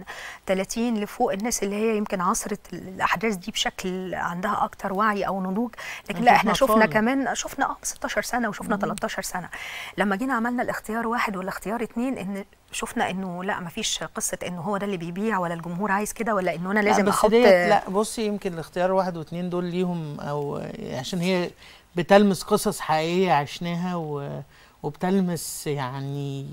30 لفوق الناس اللي هي يمكن عصرت الاحداث دي بشكل عندها اكتر وعي او نضوج لكن لا شفنا احنا شفنا أطفال. كمان شفنا اه 16 سنة وشفنا 13 سنة لما جينا عملنا الاختيار واحد ولا اختيار اتنين ان شفنا انه لا مفيش قصة انه هو ده اللي بيبيع ولا الجمهور عايز كده ولا انه انا لا لازم بس احط ديت لا بصي يمكن الاختيار واحد واثنين دول ليهم او عشان هي بتلمس قصص حقيقيه عشناها و وبتلمس يعني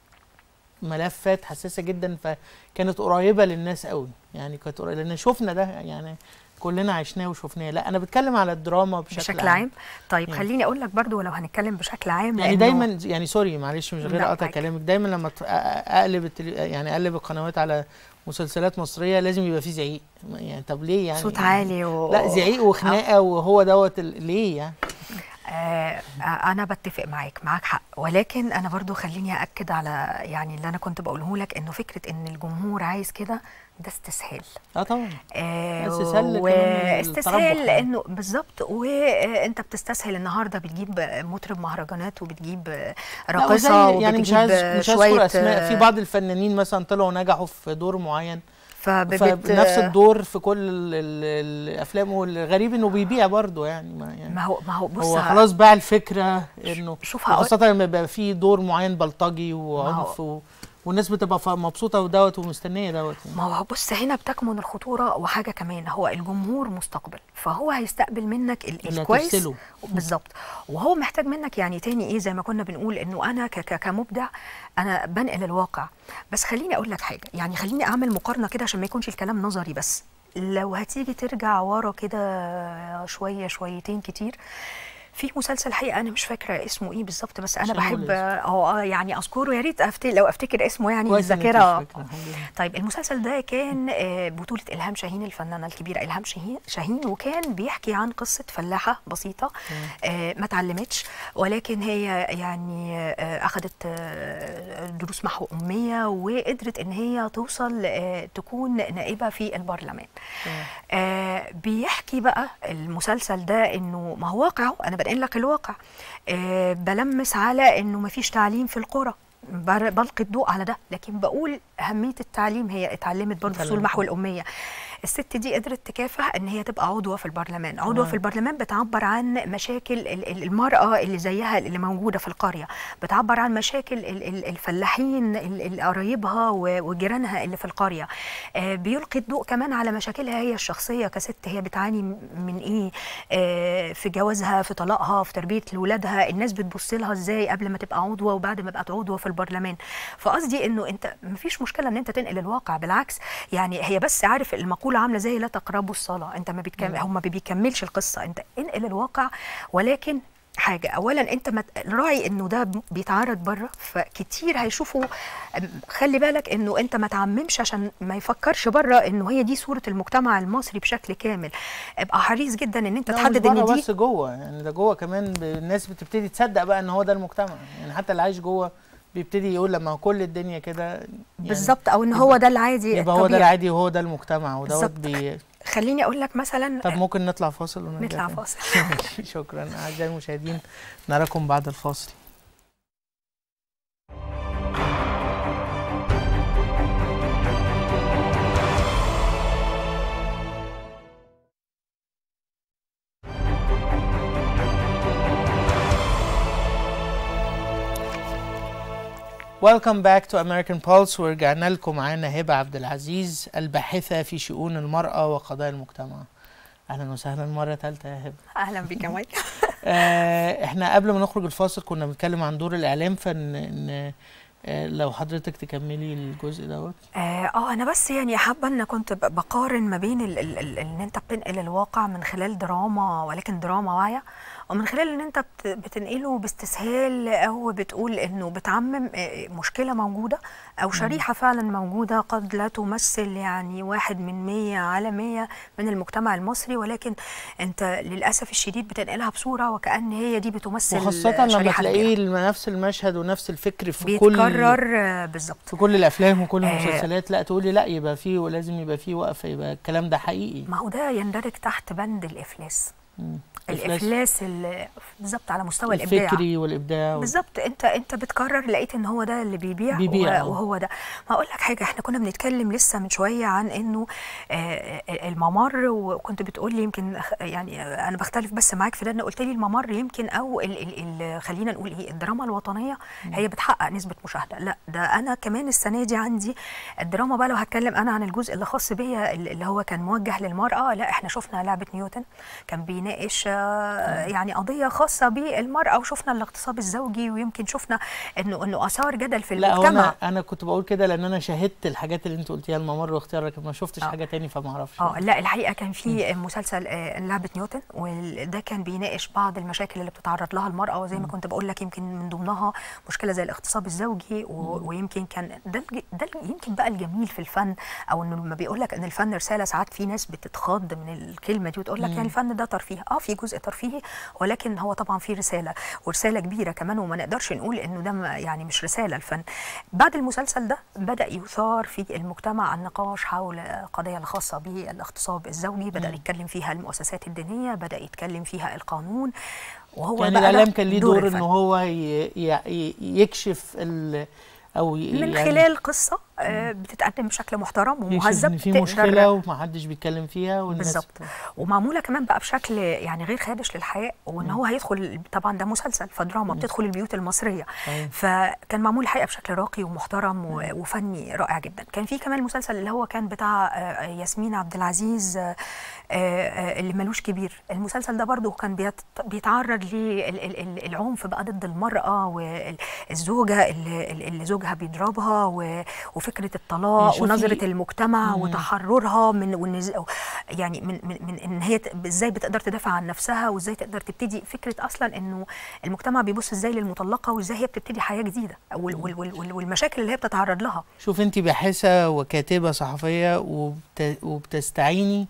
ملفات حساسه جدا فكانت قريبه للناس قوي يعني كانت قريبه لان شفنا ده يعني كلنا عشناه وشفناه لا انا بتكلم على الدراما بشكل, بشكل عام طيب يعني. خليني اقول لك برضو لو هنتكلم بشكل عام يعني لأنه- دايما يعني سوري معلش مش غير لا، اقطع معاك. كلامك دايما لما ت- أ- أ- اقلب التلي... يعني اقلب القنوات على مسلسلات مصريه لازم يبقى فيه زعيق يعني طب ليه يعني صوت عالي و... لا زعيق وخناقه وهو دوت ال- ليه يعني آه انا بتفق معاك معاك حق ولكن انا برضو خليني ااكد على يعني اللي انا كنت بقوله لك انه فكره ان الجمهور عايز كده ده استسهال اه طبعا آه استسهال كمان واستسهال التربح يعني. لانه بالظبط وانت بتستسهل النهارده بتجيب مطرب مهرجانات وبتجيب لا، راقصه وزي يعني مش وبتجيب عايز مش شويه هذكر اسماء في بعض الفنانين مثلا طلعوا نجحوا في دور معين فبت... فنفس الدور في كل ال- ال- الافلام والغريب انه بيبيع برضه يعني ما يعني ما هو ما هو بص هو ه- خلاص باع الفكره انه شوف هقول- خاصه لما يبقى في دور معين بلطجي وعنف و... والناس بتبقى ف- مبسوطه ودوت ومستنيه دوت يعني. ما هو بص هنا بتكمن الخطوره وحاجه كمان هو الجمهور مستقبل فهو هيستقبل منك ال- اللي الكويس هترسله. بالظبط وهو محتاج منك يعني تاني ايه زي ما كنا بنقول انه انا ك- ك- كمبدع انا بنقل الواقع بس خليني اقول لك حاجه يعني خليني اعمل مقارنه كده عشان ما يكونش الكلام نظري بس لو هتيجي ترجع ورا كده شويه شويتين كتير في مسلسل حقيقه انا مش فاكره اسمه ايه بالظبط بس انا عشان هو بحب الاسم. اه آه، يعني اذكره يا ريت أفت... لو افتكر اسمه يعني كويس إنك مش الذاكره فاكرة، الحمد لله. طيب المسلسل ده كان آه، بطولة إلهام شاهين الفنانة الكبيرة إلهام شاهين شاهين وكان بيحكي عن قصة فلاحة بسيطة آه، ما اتعلمتش ولكن هي يعني آه، أخذت آه، دروس محو أمية وقدرت إن هي توصل آه، تكون نائبة في البرلمان آه، بيحكي بقى المسلسل ده إنه ما هو واقعه أنا بنقل لك الواقع آه، بلمس على إنه ما فيش تعليم في القرى بر- بلقي الضوء على ده لكن بقول أهمية التعليم هي اتعلمت برضه فصول اتعلمت. محو الأمية الست دي قدرت تكافح ان هي تبقى عضوه في البرلمان عضوه تمام. في البرلمان بتعبر عن مشاكل ال- ال- المراه اللي زيها اللي موجوده في القريه بتعبر عن مشاكل ال- ال- الفلاحين ال- ال- قرايبها و- وجيرانها اللي في القريه آه، بيلقي الضوء كمان على مشاكلها هي الشخصيه كست هي بتعاني م- من ايه آه، في جوازها في طلاقها في تربيه ولادها الناس بتبص لها ازاي قبل ما تبقى عضوه وبعد ما بقت عضوه في البرلمان فقصدي انه انت مفيش مشكله ان انت تنقل الواقع بالعكس يعني هي بس عارف المقوله عامله زي لا تقربوا الصلاه انت ما بتكمل هم ما بيكملش القصه انت انقل الواقع ولكن حاجه اولا انت ما ت- راعي انه ده بيتعرض بره فكتير هيشوفوا أم، خلي بالك انه انت ما تعممش عشان ما يفكرش بره انه هي دي صوره المجتمع المصري بشكل كامل ابقى حريص جدا ان انت لا، مش تحدد ان بره دي بس جوه يعني ده جوه كمان ب- الناس بتبتدي تصدق بقى ان هو ده المجتمع يعني حتى اللي عايش جوه بيبتدي يقول لما كل الدنيا كده يعني بالظبط او ان هو ده العادي يبقى هو ده الطبيعي. العادي وهو ده المجتمع ودوت بالظبط. بي... خليني اقول لك مثلا طب ممكن نطلع فاصل ونرجع نطلع تاني؟ فاصل ماشي، شكرا اعزائي المشاهدين نراكم بعد الفاصل Welcome back to American Pulse ورجعنا لكم معانا هبة عبد العزيز الباحثة في شؤون المرأة وقضايا المجتمع أهلا وسهلا مرة ثالثة يا هبة اهلا بك يا مايك آه، احنا قبل ما نخرج الفاصل كنا بنتكلم عن دور الاعلام فان إن آه، لو حضرتك تكملي الجزء دوت اه آه، انا بس يعني حابه ان كنت ب- بقارن ما بين ال- ال- ال- ان انت بتنقل الواقع من خلال دراما ولكن دراما واعيه ومن خلال ان انت بت- بتنقله باستسهال او بتقول انه بتعمم آه، مشكله موجوده او شريحه فعلا موجوده قد لا تمثل يعني واحد من مية على مية من المجتمع المصري ولكن انت للاسف الشديد بتنقلها بصوره وكأن هي دي بتمثل وخاصة لما شريحة تلاقيه كبيرة. الم- نفس المشهد ونفس الفكر في كل بيتكرر آه، بالظبط في كل الافلام وكل آه. المسلسلات لا تقولي لا يبقى فيه ولازم يبقى فيه وقفة يبقى الكلام ده حقيقي ما هو ده يندرج تحت بند الافلاس مم. الافلاس ال- بالظبط على مستوى الابداع الفكري والابداع وال- بالظبط انت انت بتكرر لقيت ان هو ده اللي بيبيع, بيبيع، آه. وه- وهو ده ما اقول لك حاجه احنا كنا بنتكلم لسه من شويه عن انه آه، الممر وكنت بتقول لي يمكن أخ- يعني آه، انا بختلف بس معاك في ده ان قلت لي الممر يمكن او ال ال ال خلينا نقول ايه الدراما الوطنيه هي بتحقق نسبه مشاهده لا ده انا كمان السنه دي عندي الدراما بقى لو هتكلم انا عن الجزء اللي خاص بيا اللي هو كان موجه للمراه لا احنا شفنا لعبه نيوتن كان بيناقش آه، يعني قضيه خاصه بالمراه وشفنا الاغتصاب الزوجي ويمكن شفنا انه انه اثار جدل في لا هو المجتمع انا انا كنت بقول كده لان انا شاهدت الحاجات اللي انت قلتيها الممر واختيارك ما شفتش آه. حاجه تاني فما اعرفش اه لا الحقيقه كان في مسلسل آه، لعبه نيوتن وده كان بيناقش بعض المشاكل اللي بتتعرض لها المراه وزي ما كنت بقول لك يمكن من ضمنها مشكله زي الاغتصاب الزوجي و- ويمكن كان ده الج- ده الج- يمكن بقى الجميل في الفن او انه لما بيقول لك ان الفن رساله ساعات في ناس بتتخض من الكلمه دي وتقول لك يعني الفن ده ترفيه اه في جزء ترفيهي ولكن هو طبعا في رساله ورساله كبيره كمان وما نقدرش نقول انه ده ما- يعني مش رساله الفن بعد المسلسل ده بدا يثار في المجتمع النقاش حول القضيه الخاصه بالاغتصاب الزوجي بدا يتكلم فيها المؤسسات الدينيه بدا يتكلم فيها القانون وهو يعني بقى ده الاعلام كان ليه دور ان الفن. هو ي- ي- يكشف ال او ي- من يعني خلال قصه آه، بتتقدم بشكل محترم يكشف ومهذب ان في تقدر- مشكله ومحدش بيتكلم فيها والناس بالظبط ومعموله كمان بقى بشكل يعني غير خادش للحياء وان هو هيدخل طبعا ده مسلسل فدراما بتدخل البيوت المصريه أيوة. فكان معمول الحقيقه بشكل راقي ومحترم و- وفني رائع جدا كان في كمان المسلسل اللي هو كان بتاع آه، ياسمين عبد العزيز آه، آه، اللي ملوش كبير المسلسل ده برضو كان بيت- بيتعرض للعنف بقى ضد المراه والزوجه اللي, اللي زوجها بيضربها و- وفي وفكره الطلاق شوفي- ونظره المجتمع مم. وتحررها من والنز... يعني من من, من ان هي ت- ازاي بتقدر تدافع عن نفسها وازاي تقدر تبتدي فكره اصلا انه المجتمع بيبص ازاي للمطلقه وازاي هي بتبتدي حياه جديده وال وال وال وال والمشاكل اللي هي بتتعرض لها شوف انت باحثه وكاتبه صحفيه وبت... وبتستعيني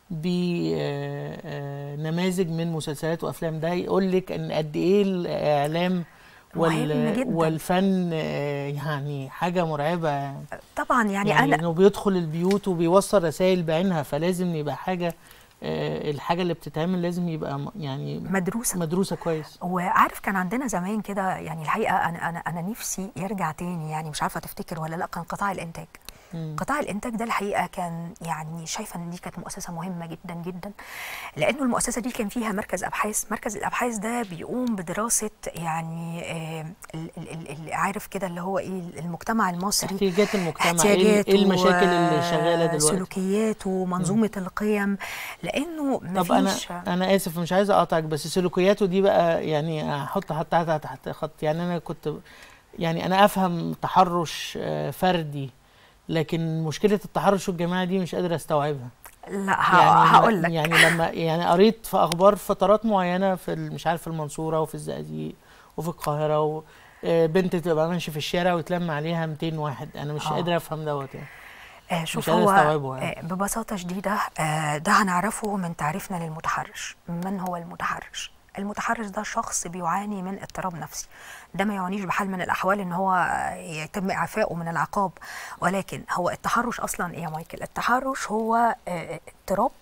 بنماذج من مسلسلات وافلام ده يقول لك ان قد ايه الاعلام مهم وال... جداً. والفن آه، يعني حاجه مرعبه يعني, طبعا يعني, يعني انا انه بيدخل البيوت وبيوصل رسائل بعينها فلازم يبقى حاجه آه، الحاجه اللي بتتعمل لازم يبقى م- يعني مدروسه مدروسه كويس وعارف كان عندنا زمان كده يعني الحقيقه انا انا انا نفسي يرجع تاني يعني مش عارفه تفتكر ولا لا كان قطاع الانتاج مم. قطاع الانتاج ده الحقيقه كان يعني شايفه ان دي كانت مؤسسه مهمه جدا جدا لانه المؤسسه دي كان فيها مركز ابحاث مركز الابحاث ده بيقوم بدراسه يعني آه، ال- ال- ال- ال- عارف كده اللي هو ايه المجتمع المصري احتياجات المجتمع ايه احتياجاته إيه المشاكل اللي شغاله دلوقتي سلوكياته منظومه القيم لانه طب انا مفيش انا اسف مش عايز اقاطعك بس سلوكياته دي بقى يعني احط حتى تحت خط يعني انا كنت يعني انا افهم تحرش آه، فردي لكن مشكله التحرش الجماعي دي مش قادر استوعبها لا يعني هقول لك يعني لما يعني قريت في اخبار فترات معينه في ال- مش عارف في المنصوره وفي الزقازيق وفي القاهره و آه، بنت تبقى ماشيه في الشارع ويتلم عليها 200 واحد انا مش آه. قادر افهم دوت يعني آه شوف مش قادر هو أستوعبه يعني. آه ببساطة شديدة آه ده هنعرفه من تعريفنا للمتحرش من هو المتحرش المتحرش ده شخص بيعاني من اضطراب نفسي ده ما يعنيش بحال من الأحوال إن هو آه، يتم إعفائه من العقاب ولكن هو التحرش أصلا إيه يا مايكل التحرش هو آه، اضطراب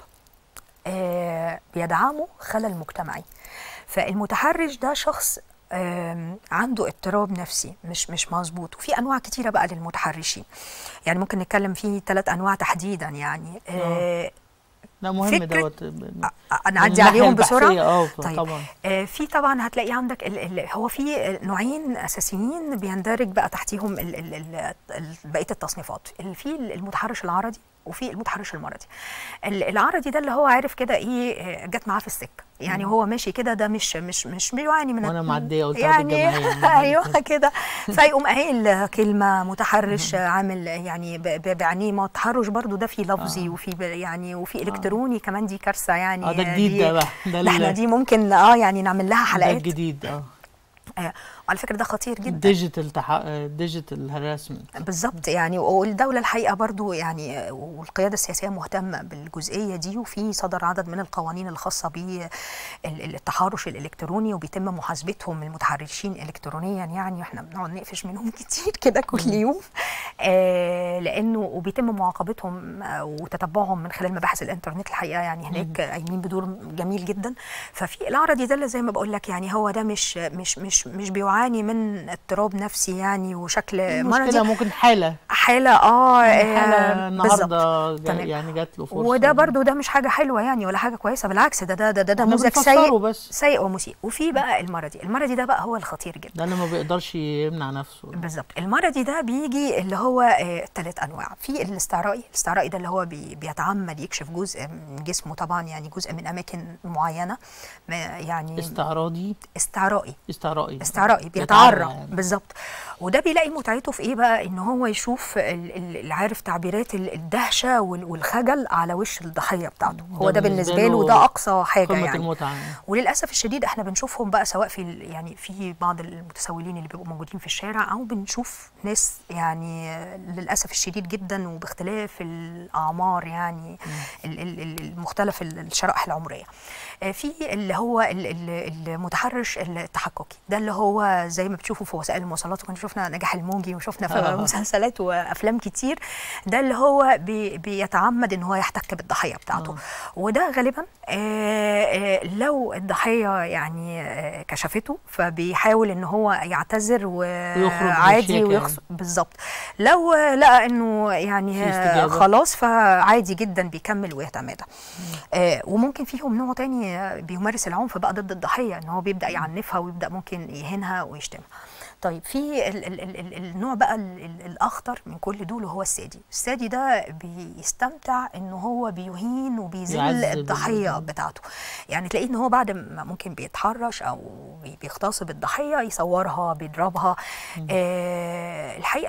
آه، بيدعمه خلل مجتمعي فالمتحرش ده شخص آم، عنده اضطراب نفسي مش مش مظبوط وفي انواع كتيره بقى للمتحرشين يعني ممكن نتكلم في ثلاث انواع تحديدا يعني آه لا مهم فكرة- دوت انا اعدي عليهم بسرعه اه طيب. طبعا آه، في طبعا هتلاقي عندك ال ال هو في نوعين اساسيين بيندرج بقى تحتيهم ال ال ال ال بقيه التصنيفات اللي في المتحرش العرضي وفي المتحرش المرضي ال- العرضي ده اللي هو عارف كده ايه آه، جت معاه في السكه يعني هو ماشي كده ده مش مش مش بيعاني من وانا معديه قلت يعني الجماعيه ايوه كده فيقوم قايل كلمه متحرش عامل يعني ب- ب- بعينيه ما التحرش برضو ده في لفظي آه. وفي ب- يعني وفي الكتروني كمان دي كارثه يعني اه ده جديد دي- ده بقى ده ده احنا ال- دي ممكن اه يعني نعمل لها ده حلقات الجديد اه آه وعلى فكره ده خطير جدا ديجيتال تح... ديجيتال هراسمنت بالظبط يعني والدولة الحقيقة برضو يعني والقيادة السياسية مهتمة بالجزئية دي وفي صدر عدد من القوانين الخاصة بالتحرش الإلكتروني وبيتم محاسبتهم المتحرشين إلكترونيا يعني احنا بنقعد نقفش منهم كتير كده كل يوم آه لأنه وبيتم معاقبتهم آه، وتتبعهم من خلال مباحث الإنترنت الحقيقة يعني هناك قايمين بدور جميل جدا ففي العرضي ده اللي زي ما بقول لك يعني هو ده مش مش مش مش بيعاني من اضطراب نفسي يعني وشكل مرضي مشكله ممكن حاله حالة اه حاله آه، بالظبط. النهارده جا- تمام. يعني جات له فرصه وده برضو ده مش حاجة حلوة يعني ولا حاجة كويسة بالعكس ده ده ده, ده احنا نموذج بنفسره سيء بس سيء ومسيء وفي بقى المرضي المرضي ده بقى هو الخطير جدا ده اللي ما بيقدرش يمنع نفسه بالظبط المرضي ده بيجي اللي هو ثلاث انواع في الاستعرائي الاستعرائي ده اللي هو بي بيتعمد يكشف جزء من جسمه طبعا يعني جزء من اماكن معينه ما يعني استعراضي استعرائي استعرائي استعرائي بيتعرى بيتعرى يعني. بالظبط وده بيلاقي متعته في ايه بقى ان هو يشوف ال- ال- اللي عارف تعبيرات ال- الدهشه وال- والخجل على وش الضحيه بتاعته هو ده بالنسبه له ده اقصى حاجه قمه يعني المتعه يعني. وللاسف الشديد احنا بنشوفهم بقى سواء في ال- يعني في بعض المتسولين اللي بيبقوا موجودين في الشارع او بنشوف ناس يعني للاسف الشديد جدا وباختلاف الاعمار يعني ال- ال- ال- المختلف ال- الشرائح العمريه آه، في اللي هو ال- ال- المتحرش التحققي ده اللي هو زي ما بتشوفوا في وسائل المواصلات وكنا شفنا نجاح الموجي وشفنا في آه. مسلسلات وافلام كتير ده اللي هو بي بيتعمد ان هو يحتك بالضحيه بتاعته آه. وده غالبا آه، آه، لو الضحيه يعني آه، كشفته فبيحاول ان هو يعتذر ويخرج وعادي بالشياكة ويخص بالظبط لو آه، لقى انه يعني في آه، استجابة. خلاص فعادي جدا بيكمل ويتمادى آه، وممكن فيهم نوع تاني آه، بيمارس العنف بقى ضد الضحيه ان هو بيبدا يعنفها ويبدا ممكن يهينها ويشتمها طيب في ال ال ال ال النوع بقى ال ال الاخطر من كل دول وهو السادي السادي ده بيستمتع ان هو بيهين وبيذل يعذب الضحيه ال- بتاعته يعني تلاقيه ان هو بعد ما ممكن بيتحرش او بي- بيغتصب الضحيه يصورها بيضربها آه الحقيقه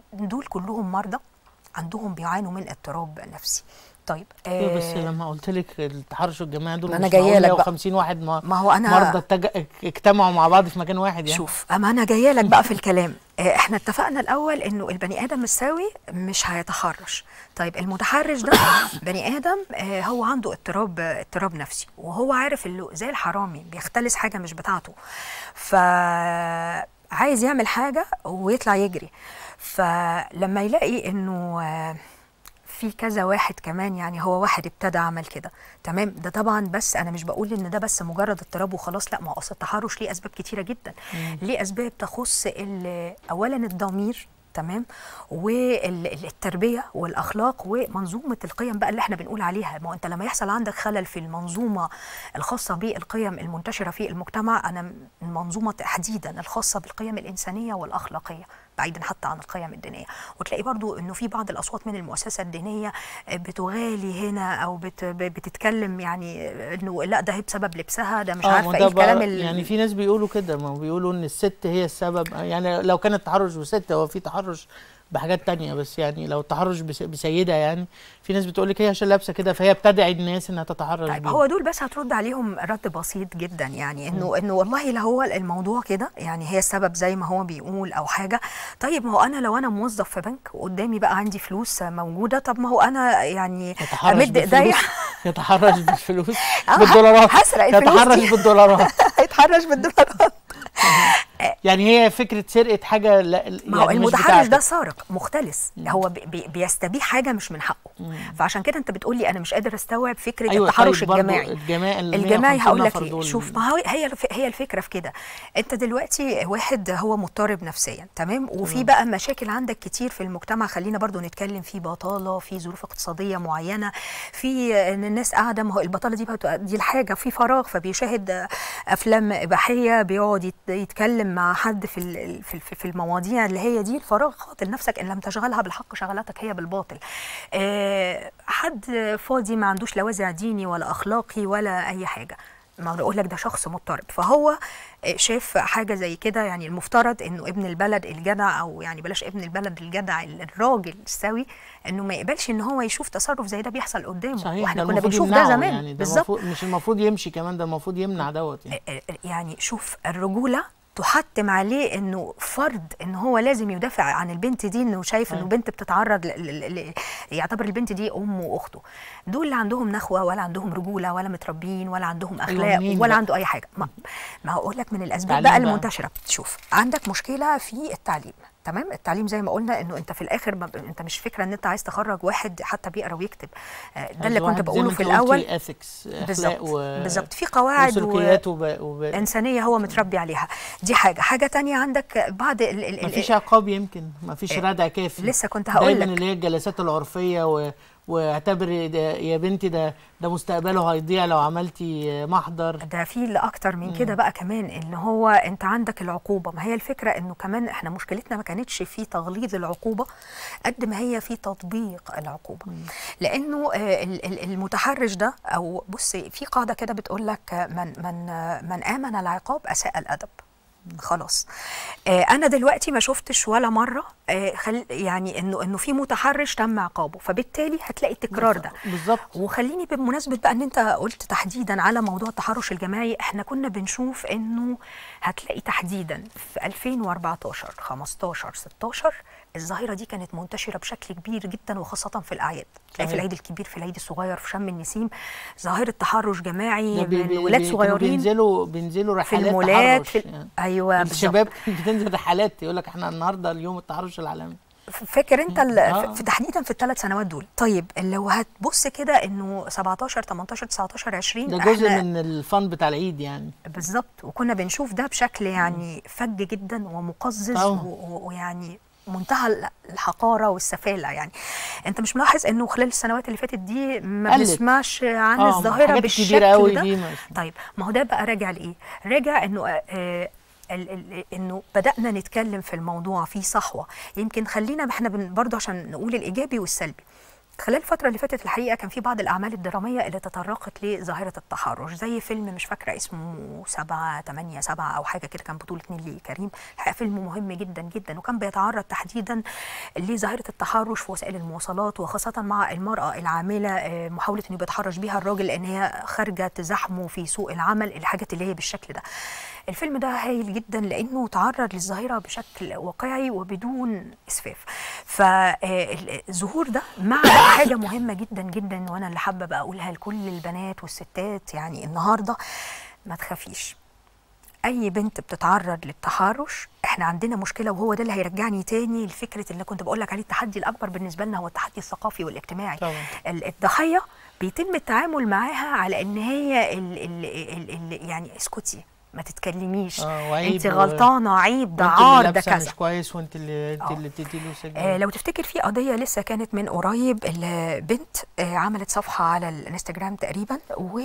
دول كلهم مرضى عندهم بيعانوا من اضطراب نفسي طيب ايوه بس آه، لما قلت لك التحرش الجماعي دول ما أنا مش جاية معقول لك بقى. 150 واحد ما ما هو أنا- مرضى اتج- اجتمعوا مع بعض في مكان واحد يعني شوف اما انا جايه لك بقى في الكلام آه، احنا اتفقنا الاول انه البني ادم السوي مش هيتحرش طيب المتحرش ده بني ادم آه، هو عنده اضطراب اضطراب نفسي وهو عارف اللي زي الحرامي بيختلس حاجه مش بتاعته فعايز يعمل حاجه ويطلع يجري فلما يلاقي انه آه، في كذا واحد كمان يعني هو واحد ابتدى عمل كده تمام ده طبعا بس انا مش بقول ان ده بس مجرد اضطراب وخلاص لا ما هو اصل التحرش ليه اسباب كتيره جدا ليه اسباب تخص ال- اولا الضمير تمام والتربيه والاخلاق ومنظومه القيم بقى اللي احنا بنقول عليها ما هو انت لما يحصل عندك خلل في المنظومه الخاصه بالقيم المنتشره في المجتمع انا المنظومه تحديدا الخاصه بالقيم الانسانيه والاخلاقيه بعيدا حتى عن القيم الدينيه وتلاقي برضو انه في بعض الاصوات من المؤسسه الدينيه بتغالي هنا او بت بتتكلم يعني انه لا ده هي بسبب لبسها ده مش اه عارفه ما ايه ده بقى الكلام ال- يعني في ناس بيقولوا كده ما بيقولوا ان الست هي السبب يعني لو كان التحرش بست هو في تحرش بحاجات تانية بس يعني لو التحرش بس- بسيدة يعني في ناس بتقول لك هي عشان لابسة كده فهي بتدعي الناس انها تتحرش طيب بيها. هو دول بس هترد عليهم رد بسيط جدا يعني انه انه والله لا هو الموضوع كده يعني هي السبب زي ما هو بيقول او حاجه طيب ما هو انا لو انا موظف في بنك وقدامي بقى عندي فلوس موجوده طب ما هو انا يعني يتحرش امد ايديا بالفلوس يتحرش بالفلوس آه، بالدولارات هسرق الفلوس يتحرش دي. بالدولارات هيتحرش بالدولارات يعني هي فكرة سرقة حاجة لا ما هو يعني مش المتحرش بتاعتك. ده سارق مختلس هو بي- بي بيستبيح حاجه مش من حقه فعشان كده انت بتقول لي انا مش قادر استوعب فكره أيوة التحرش طيب برضو الجماعي الجماعي ال الجماعي 150 هقول لك نفر ليه دول. شوف ما هو هي الف- هي الفكره في كده انت دلوقتي واحد هو مضطرب نفسيا تمام وفي بقى مشاكل عندك كتير في المجتمع خلينا برضو نتكلم في بطاله في ظروف اقتصاديه معينه في ان الناس قاعده ما هو البطاله دي بقى دي الحاجه في فراغ فبيشاهد افلام اباحيه بيقعد يت- يتكلم مع حد في ال- في في- في المواضيع اللي هي دي الفراغ قاتل نفسك ان لم تشغلها بالحق شغلتك هي بالباطل آه، حد فاضي ما عندوش لا وازع ديني ولا اخلاقي ولا اي حاجه ما بقول لك ده شخص مضطرب فهو آه، شاف حاجه زي كده يعني المفترض انه ابن البلد الجدع او يعني بلاش ابن البلد الجدع الراجل السوي انه ما يقبلش ان هو يشوف تصرف زي ده بيحصل قدامه صحيح واحنا ده كنا المفروض بنشوف ده يمنعه زمان يعني ده بالظبط المفروض مش المفروض يمشي كمان ده المفروض يمنع دوت يعني يعني شوف الرجوله تحتم عليه انه فرض ان هو لازم يدافع عن البنت دي انه شايف انه أيوة. بنت بتتعرض ل... ل... ل... يعتبر البنت دي امه واخته دول لا عندهم نخوه ولا عندهم رجوله ولا متربيين ولا عندهم اخلاق مين ولا بقى؟ عنده اي حاجه ما, ما هقول لك من الاسباب التعليم بقى بقى. المنتشره شوف عندك مشكله في التعليم تمام التعليم زي ما قلنا انه انت في الاخر ما... انت مش فكره ان انت عايز تخرج واحد حتى بيقرا ويكتب آه، ده اللي كنت بقوله في الاول اثكس بالظبط اخلاق و... بالظبط في قواعد و... وسلوكيات وب... وب... انسانيه هو متربي عليها دي حاجه حاجه تانية عندك بعض ال ال ما ال فيش عقاب يمكن ما فيش إيه، ردع كافي لسه كنت هقول دايما لك. اللي هي الجلسات العرفيه و... واعتبري ده يا بنتي ده ده مستقبله هيضيع لو عملتي محضر ده في اللي اكتر من كده بقى كمان ان هو انت عندك العقوبه ما هي الفكره انه كمان احنا مشكلتنا ما كانتش في تغليظ العقوبه قد ما هي في تطبيق العقوبه لانه آه، ال- ال- المتحرش ده او بصي في قاعده كده بتقول لك آه، من من آه، من امن العقاب اساء الادب خلاص آه انا دلوقتي ما شفتش ولا مره آه خل يعني انه انه في متحرش تم عقابه فبالتالي هتلاقي التكرار ده بالظبط وخليني بمناسبة بقى ان انت قلت تحديدا على موضوع التحرش الجماعي احنا كنا بنشوف انه هتلاقي تحديدا في 2014 15 16 الظاهرة دي كانت منتشرة بشكل كبير جدا وخاصة في الأعياد تلاقي في صحيح. العيد الكبير في العيد الصغير في شم النسيم ظاهرة تحرش جماعي ده بي- من بي- ولاد بي- كانوا صغيرين بينزلوا بينزلوا في رحلات المولات تحرش في ال- يعني. ايوه بالظبط الشباب كانت بتنزل رحلات يقول لك احنا النهارده اليوم التحرش العالمي فاكر انت ال- آه. في تحديدا في الثلاث سنوات دول طيب لو هتبص كده انه 17 18 19 20 ده جزء احنا من الفن بتاع العيد يعني بالظبط وكنا بنشوف ده بشكل يعني فج جدا ومقزز طبعا. و- و- ويعني منتهى ال- الحقاره والسفاله يعني انت مش ملاحظ انه خلال السنوات اللي فاتت دي ما قلت. بنسمعش عن اه الظاهره الحاجات بالشكل الكبيره قوي ده دي مش طيب ما هو ده بقى راجع لايه راجع انه آه، آه، ال- ال- انه بدانا نتكلم في الموضوع في صحوه يمكن خلينا احنا بن- برضه عشان نقول الايجابي والسلبي خلال الفترة اللي فاتت الحقيقة كان في بعض الأعمال الدرامية اللي تطرقت لظاهرة التحرش زي فيلم مش فاكرة اسمه سبعة تمانية سبعة أو حاجة كده كان بطولة نيلي كريم الحقيقة فيلم مهم جدا جدا وكان بيتعرض تحديدا لظاهرة التحرش في وسائل المواصلات وخاصة مع المرأة العاملة آه، محاولة إنه بيتحرش بيها الراجل لأن هي خارجة تزاحمه في سوق العمل الحاجات اللي هي بالشكل ده الفيلم ده هايل جدا لانه تعرض للظاهره بشكل واقعي وبدون اسفاف فالظهور ده مع حاجه مهمه جدا جدا وانا اللي حابه بقى اقولها لكل البنات والستات يعني النهارده ما تخافيش اي بنت بتتعرض للتحرش احنا عندنا مشكله وهو ده اللي هيرجعني تاني لفكره اللي كنت بقول لك عليه التحدي الاكبر بالنسبه لنا هو التحدي الثقافي والاجتماعي طبعا ال- الضحيه بيتم التعامل معاها على ان هي ال ال ال ال يعني اسكتي ما تتكلميش اه وعيب انت و- غلطانه عيب ده وانت اللي عار ده لابسة كذا مش كويس وانت اللي انت اه. اللي بتدي له سجن آه لو تفتكر في قضيه لسه كانت من قريب البنت آه عملت صفحه على الانستجرام تقريبا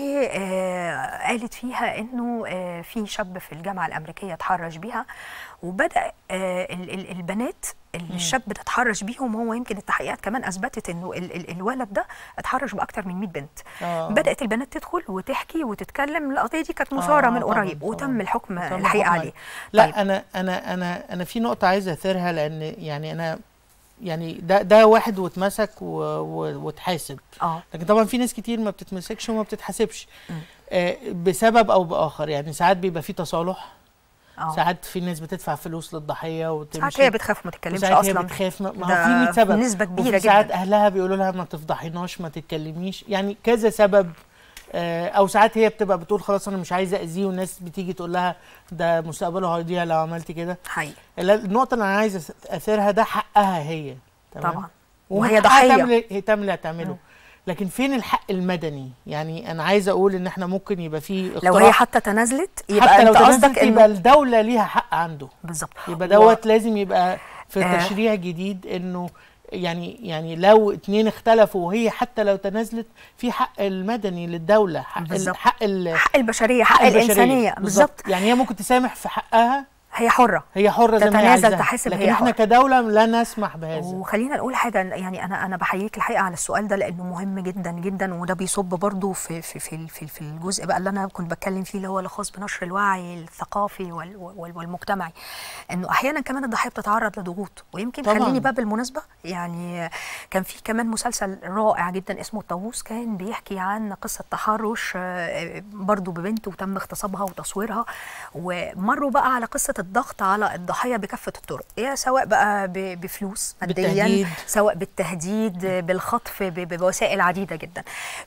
وقالت فيها انه آه في شاب في الجامعه الامريكيه اتحرش بيها وبدا آه ال- ال- البنات اللي الشاب ده اتحرش بيهم هو يمكن التحقيقات كمان اثبتت انه ال- ال- الولد ده اتحرش باكتر من 100 بنت اه. بدات البنات تدخل وتحكي وتتكلم القضيه دي كانت مثاره آه، من طبعاً، قريب طبعاً. وتم الحكم تم الحقيقه الحكم عليه لا طيب. انا انا انا انا في نقطه عايز اثيرها لان يعني انا يعني ده ده واحد واتمسك و- و- واتحاسب اه لكن طبعا في ناس كتير ما بتتمسكش وما بتتحاسبش مم. آه بسبب او باخر يعني ساعات بيبقى في تصالح اه ساعات في ناس بتدفع فلوس للضحيه وتمشي ساعات هي بتخاف ما تتكلمش وساعات هي اصلا بتخاف ما ما ده هو في 100 سبب نسبة كبيرة وفي ساعات جدا. اهلها بيقولوا لها ما تفضحيناش ما تتكلميش يعني كذا سبب آه، او ساعات هي بتبقى بتقول خلاص انا مش عايزه اذيه والناس بتيجي تقول لها ده مستقبله هيضيع لو عملت كده حقيقي لا، النقطه اللي انا عايزه أث- اثيرها ده حقها هي تمام طبعا ومن وهي حقها ضحية. تعمل هي تعمل اللي هتعمله مم. لكن فين الحق المدني يعني انا عايزه اقول ان احنا ممكن يبقى في لو اقتراح هي حتى تنازلت يبقى حتى لو انت تنازلت قصدك يبقى انه الدوله ليها حق عنده بالظبط يبقى و- دوت لازم يبقى في آه. تشريع جديد انه يعني يعني لو اتنين اختلفوا وهي حتى لو تنازلت في حق المدني للدوله حق ال- بالظبط. حق ال- حق البشريه حق, البشرية. الانسانيه بالظبط يعني هي ممكن تسامح في حقها هي حره هي حره زي ما هي تتنازل، عايزاها تحاسب، لكن هي احنا حرة. كدوله لا نسمح بهذا وخلينا نقول حاجه يعني انا انا بحييك الحقيقه على السؤال ده لانه مهم جدا جدا وده بيصب برضو في في في في, في الجزء بقى اللي انا كنت بتكلم فيه اللي هو الخاص بنشر الوعي الثقافي وال وال والمجتمعي انه احيانا كمان الضحيه بتتعرض لضغوط ويمكن طبعاً. خليني بقى بالمناسبه يعني كان في كمان مسلسل رائع جدا اسمه الطاووس كان بيحكي عن قصه تحرش آه، برضو ببنت وتم اغتصابها وتصويرها ومروا بقى على قصه الضغط على الضحيه بكافه الطرق يا سواء بقى ب- بفلوس ماديا بالتهديد. سواء بالتهديد بالخطف ب- ب- بوسائل عديده جدا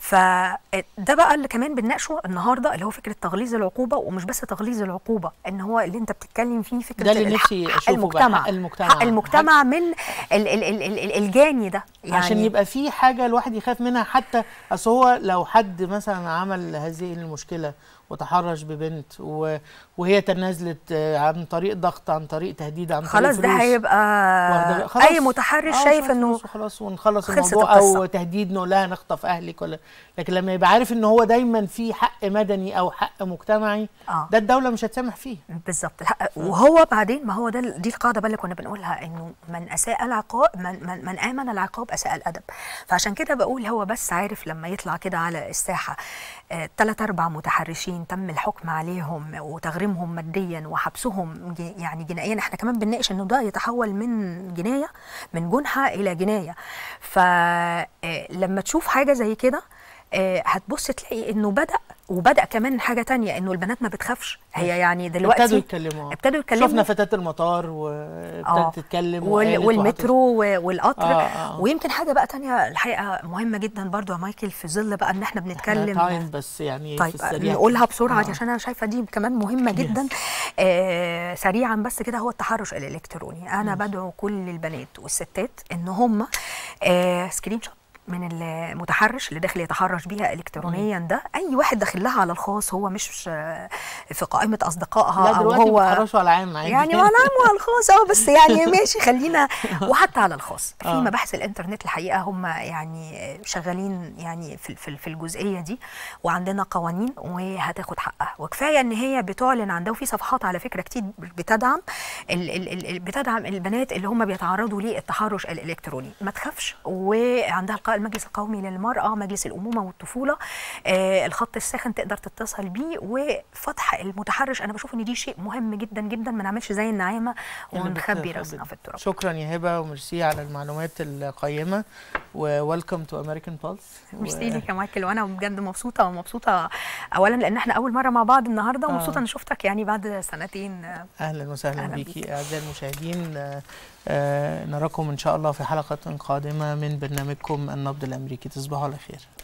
فده بقى اللي كمان بنناقشه النهارده اللي هو فكره تغليظ العقوبه ومش بس تغليظ العقوبه ان هو اللي انت بتتكلم فيه فكره ده اللي الحق- نفسي حق أشوفه بقى، المجتمع حق المجتمع. حق المجتمع من ال ال ال ال ال الجاني ده يعني عشان يبقى في حاجه الواحد يخاف منها حتى اصل هو لو حد مثلا عمل هذه المشكله وتحرش ببنت و... وهي تنازلت آه، عن طريق ضغط عن طريق تهديد عن طريق خلاص ده فلوس. هيبقى واخدة- خلاص. اي متحرش آه، شايف شوية انه فلوس وخلاص ونخلص خلصت الموضوع او القصة. تهديد نقول لها نخطف اهلك ولا لكن لما يبقى عارف ان هو دايما في حق مدني او حق مجتمعي آه. ده الدوله مش هتسامح فيه بالظبط الحق- وهو بعدين ما هو ده دي القاعده بقى اللي كنا بنقولها انه من اساء العقاب من من, من امن العقاب اساء الادب فعشان كده بقول هو بس عارف لما يطلع كده على الساحه ثلاث اربع متحرشين تم الحكم عليهم وتغريمهم ماديا وحبسهم ج- يعني جنائيا احنا كمان بنناقش انه ده يتحول من جنايه من جنحه الى جنايه فلما تشوف حاجه زي كده آه، هتبص تلاقي انه بدا وبدا كمان حاجه تانية انه البنات ما بتخافش هي يعني دلوقتي ابتدوا يتكلموا ابتدوا يتكلموا شفنا فتاه المطار آه. وابتدت تتكلم وال وقالت والمترو و- والقطر آه، آه. ويمكن حاجه بقى تانية الحقيقه مهمه جدا برضو يا مايكل في ظل بقى ان احنا احنا بنتكلم تايم بس يعني طيب في السريع نقولها بسرعه آه. عشان انا شايفه دي كمان مهمه جدا آه سريعا بس كده هو التحرش الالكتروني انا بدعو كل البنات والستات ان هم آه سكرين شوت من المتحرش اللي داخل يتحرش بيها الكترونيا ده اي واحد داخل لها على الخاص هو مش آه، في قائمه اصدقائها لا او دلوقتي هو بيتحرشوا على عام عادي يعني ولا على الخاص اه بس يعني ماشي خلينا وحتى على الخاص في آه. مباحث الانترنت الحقيقه هم يعني شغالين يعني في في في الجزئيه دي وعندنا قوانين وهتاخد حقها وكفايه ان هي بتعلن عن ده وفي صفحات على فكره كتير بتدعم ال ال ال ال- بتدعم البنات اللي هم بيتعرضوا للتحرش الالكتروني ما تخافش وعندها القائد المجلس القومي للمراه مجلس الامومه والطفوله آه الخط الساخن تقدر تتصل بيه وفتح المتحرش انا بشوف ان دي شيء مهم جدا جدا ما نعملش زي النعامه اللي ونخبي بتخبي. راسنا في التراب شكرا يا هبه وميرسي على المعلومات القيمه وويلكم تو امريكان بالس ميرسي ليك يا مايكل وانا بجد مبسوطه ومبسوطه اولا لان احنا اول مره مع بعض النهارده ومبسوطه آه. ان شفتك يعني بعد سنتين آه، اهلا وسهلا أهلا بيكي بيك. اعزائي المشاهدين آه، آه، نراكم ان شاء الله في حلقه قادمه من برنامجكم النبض الامريكي تصبحوا على خير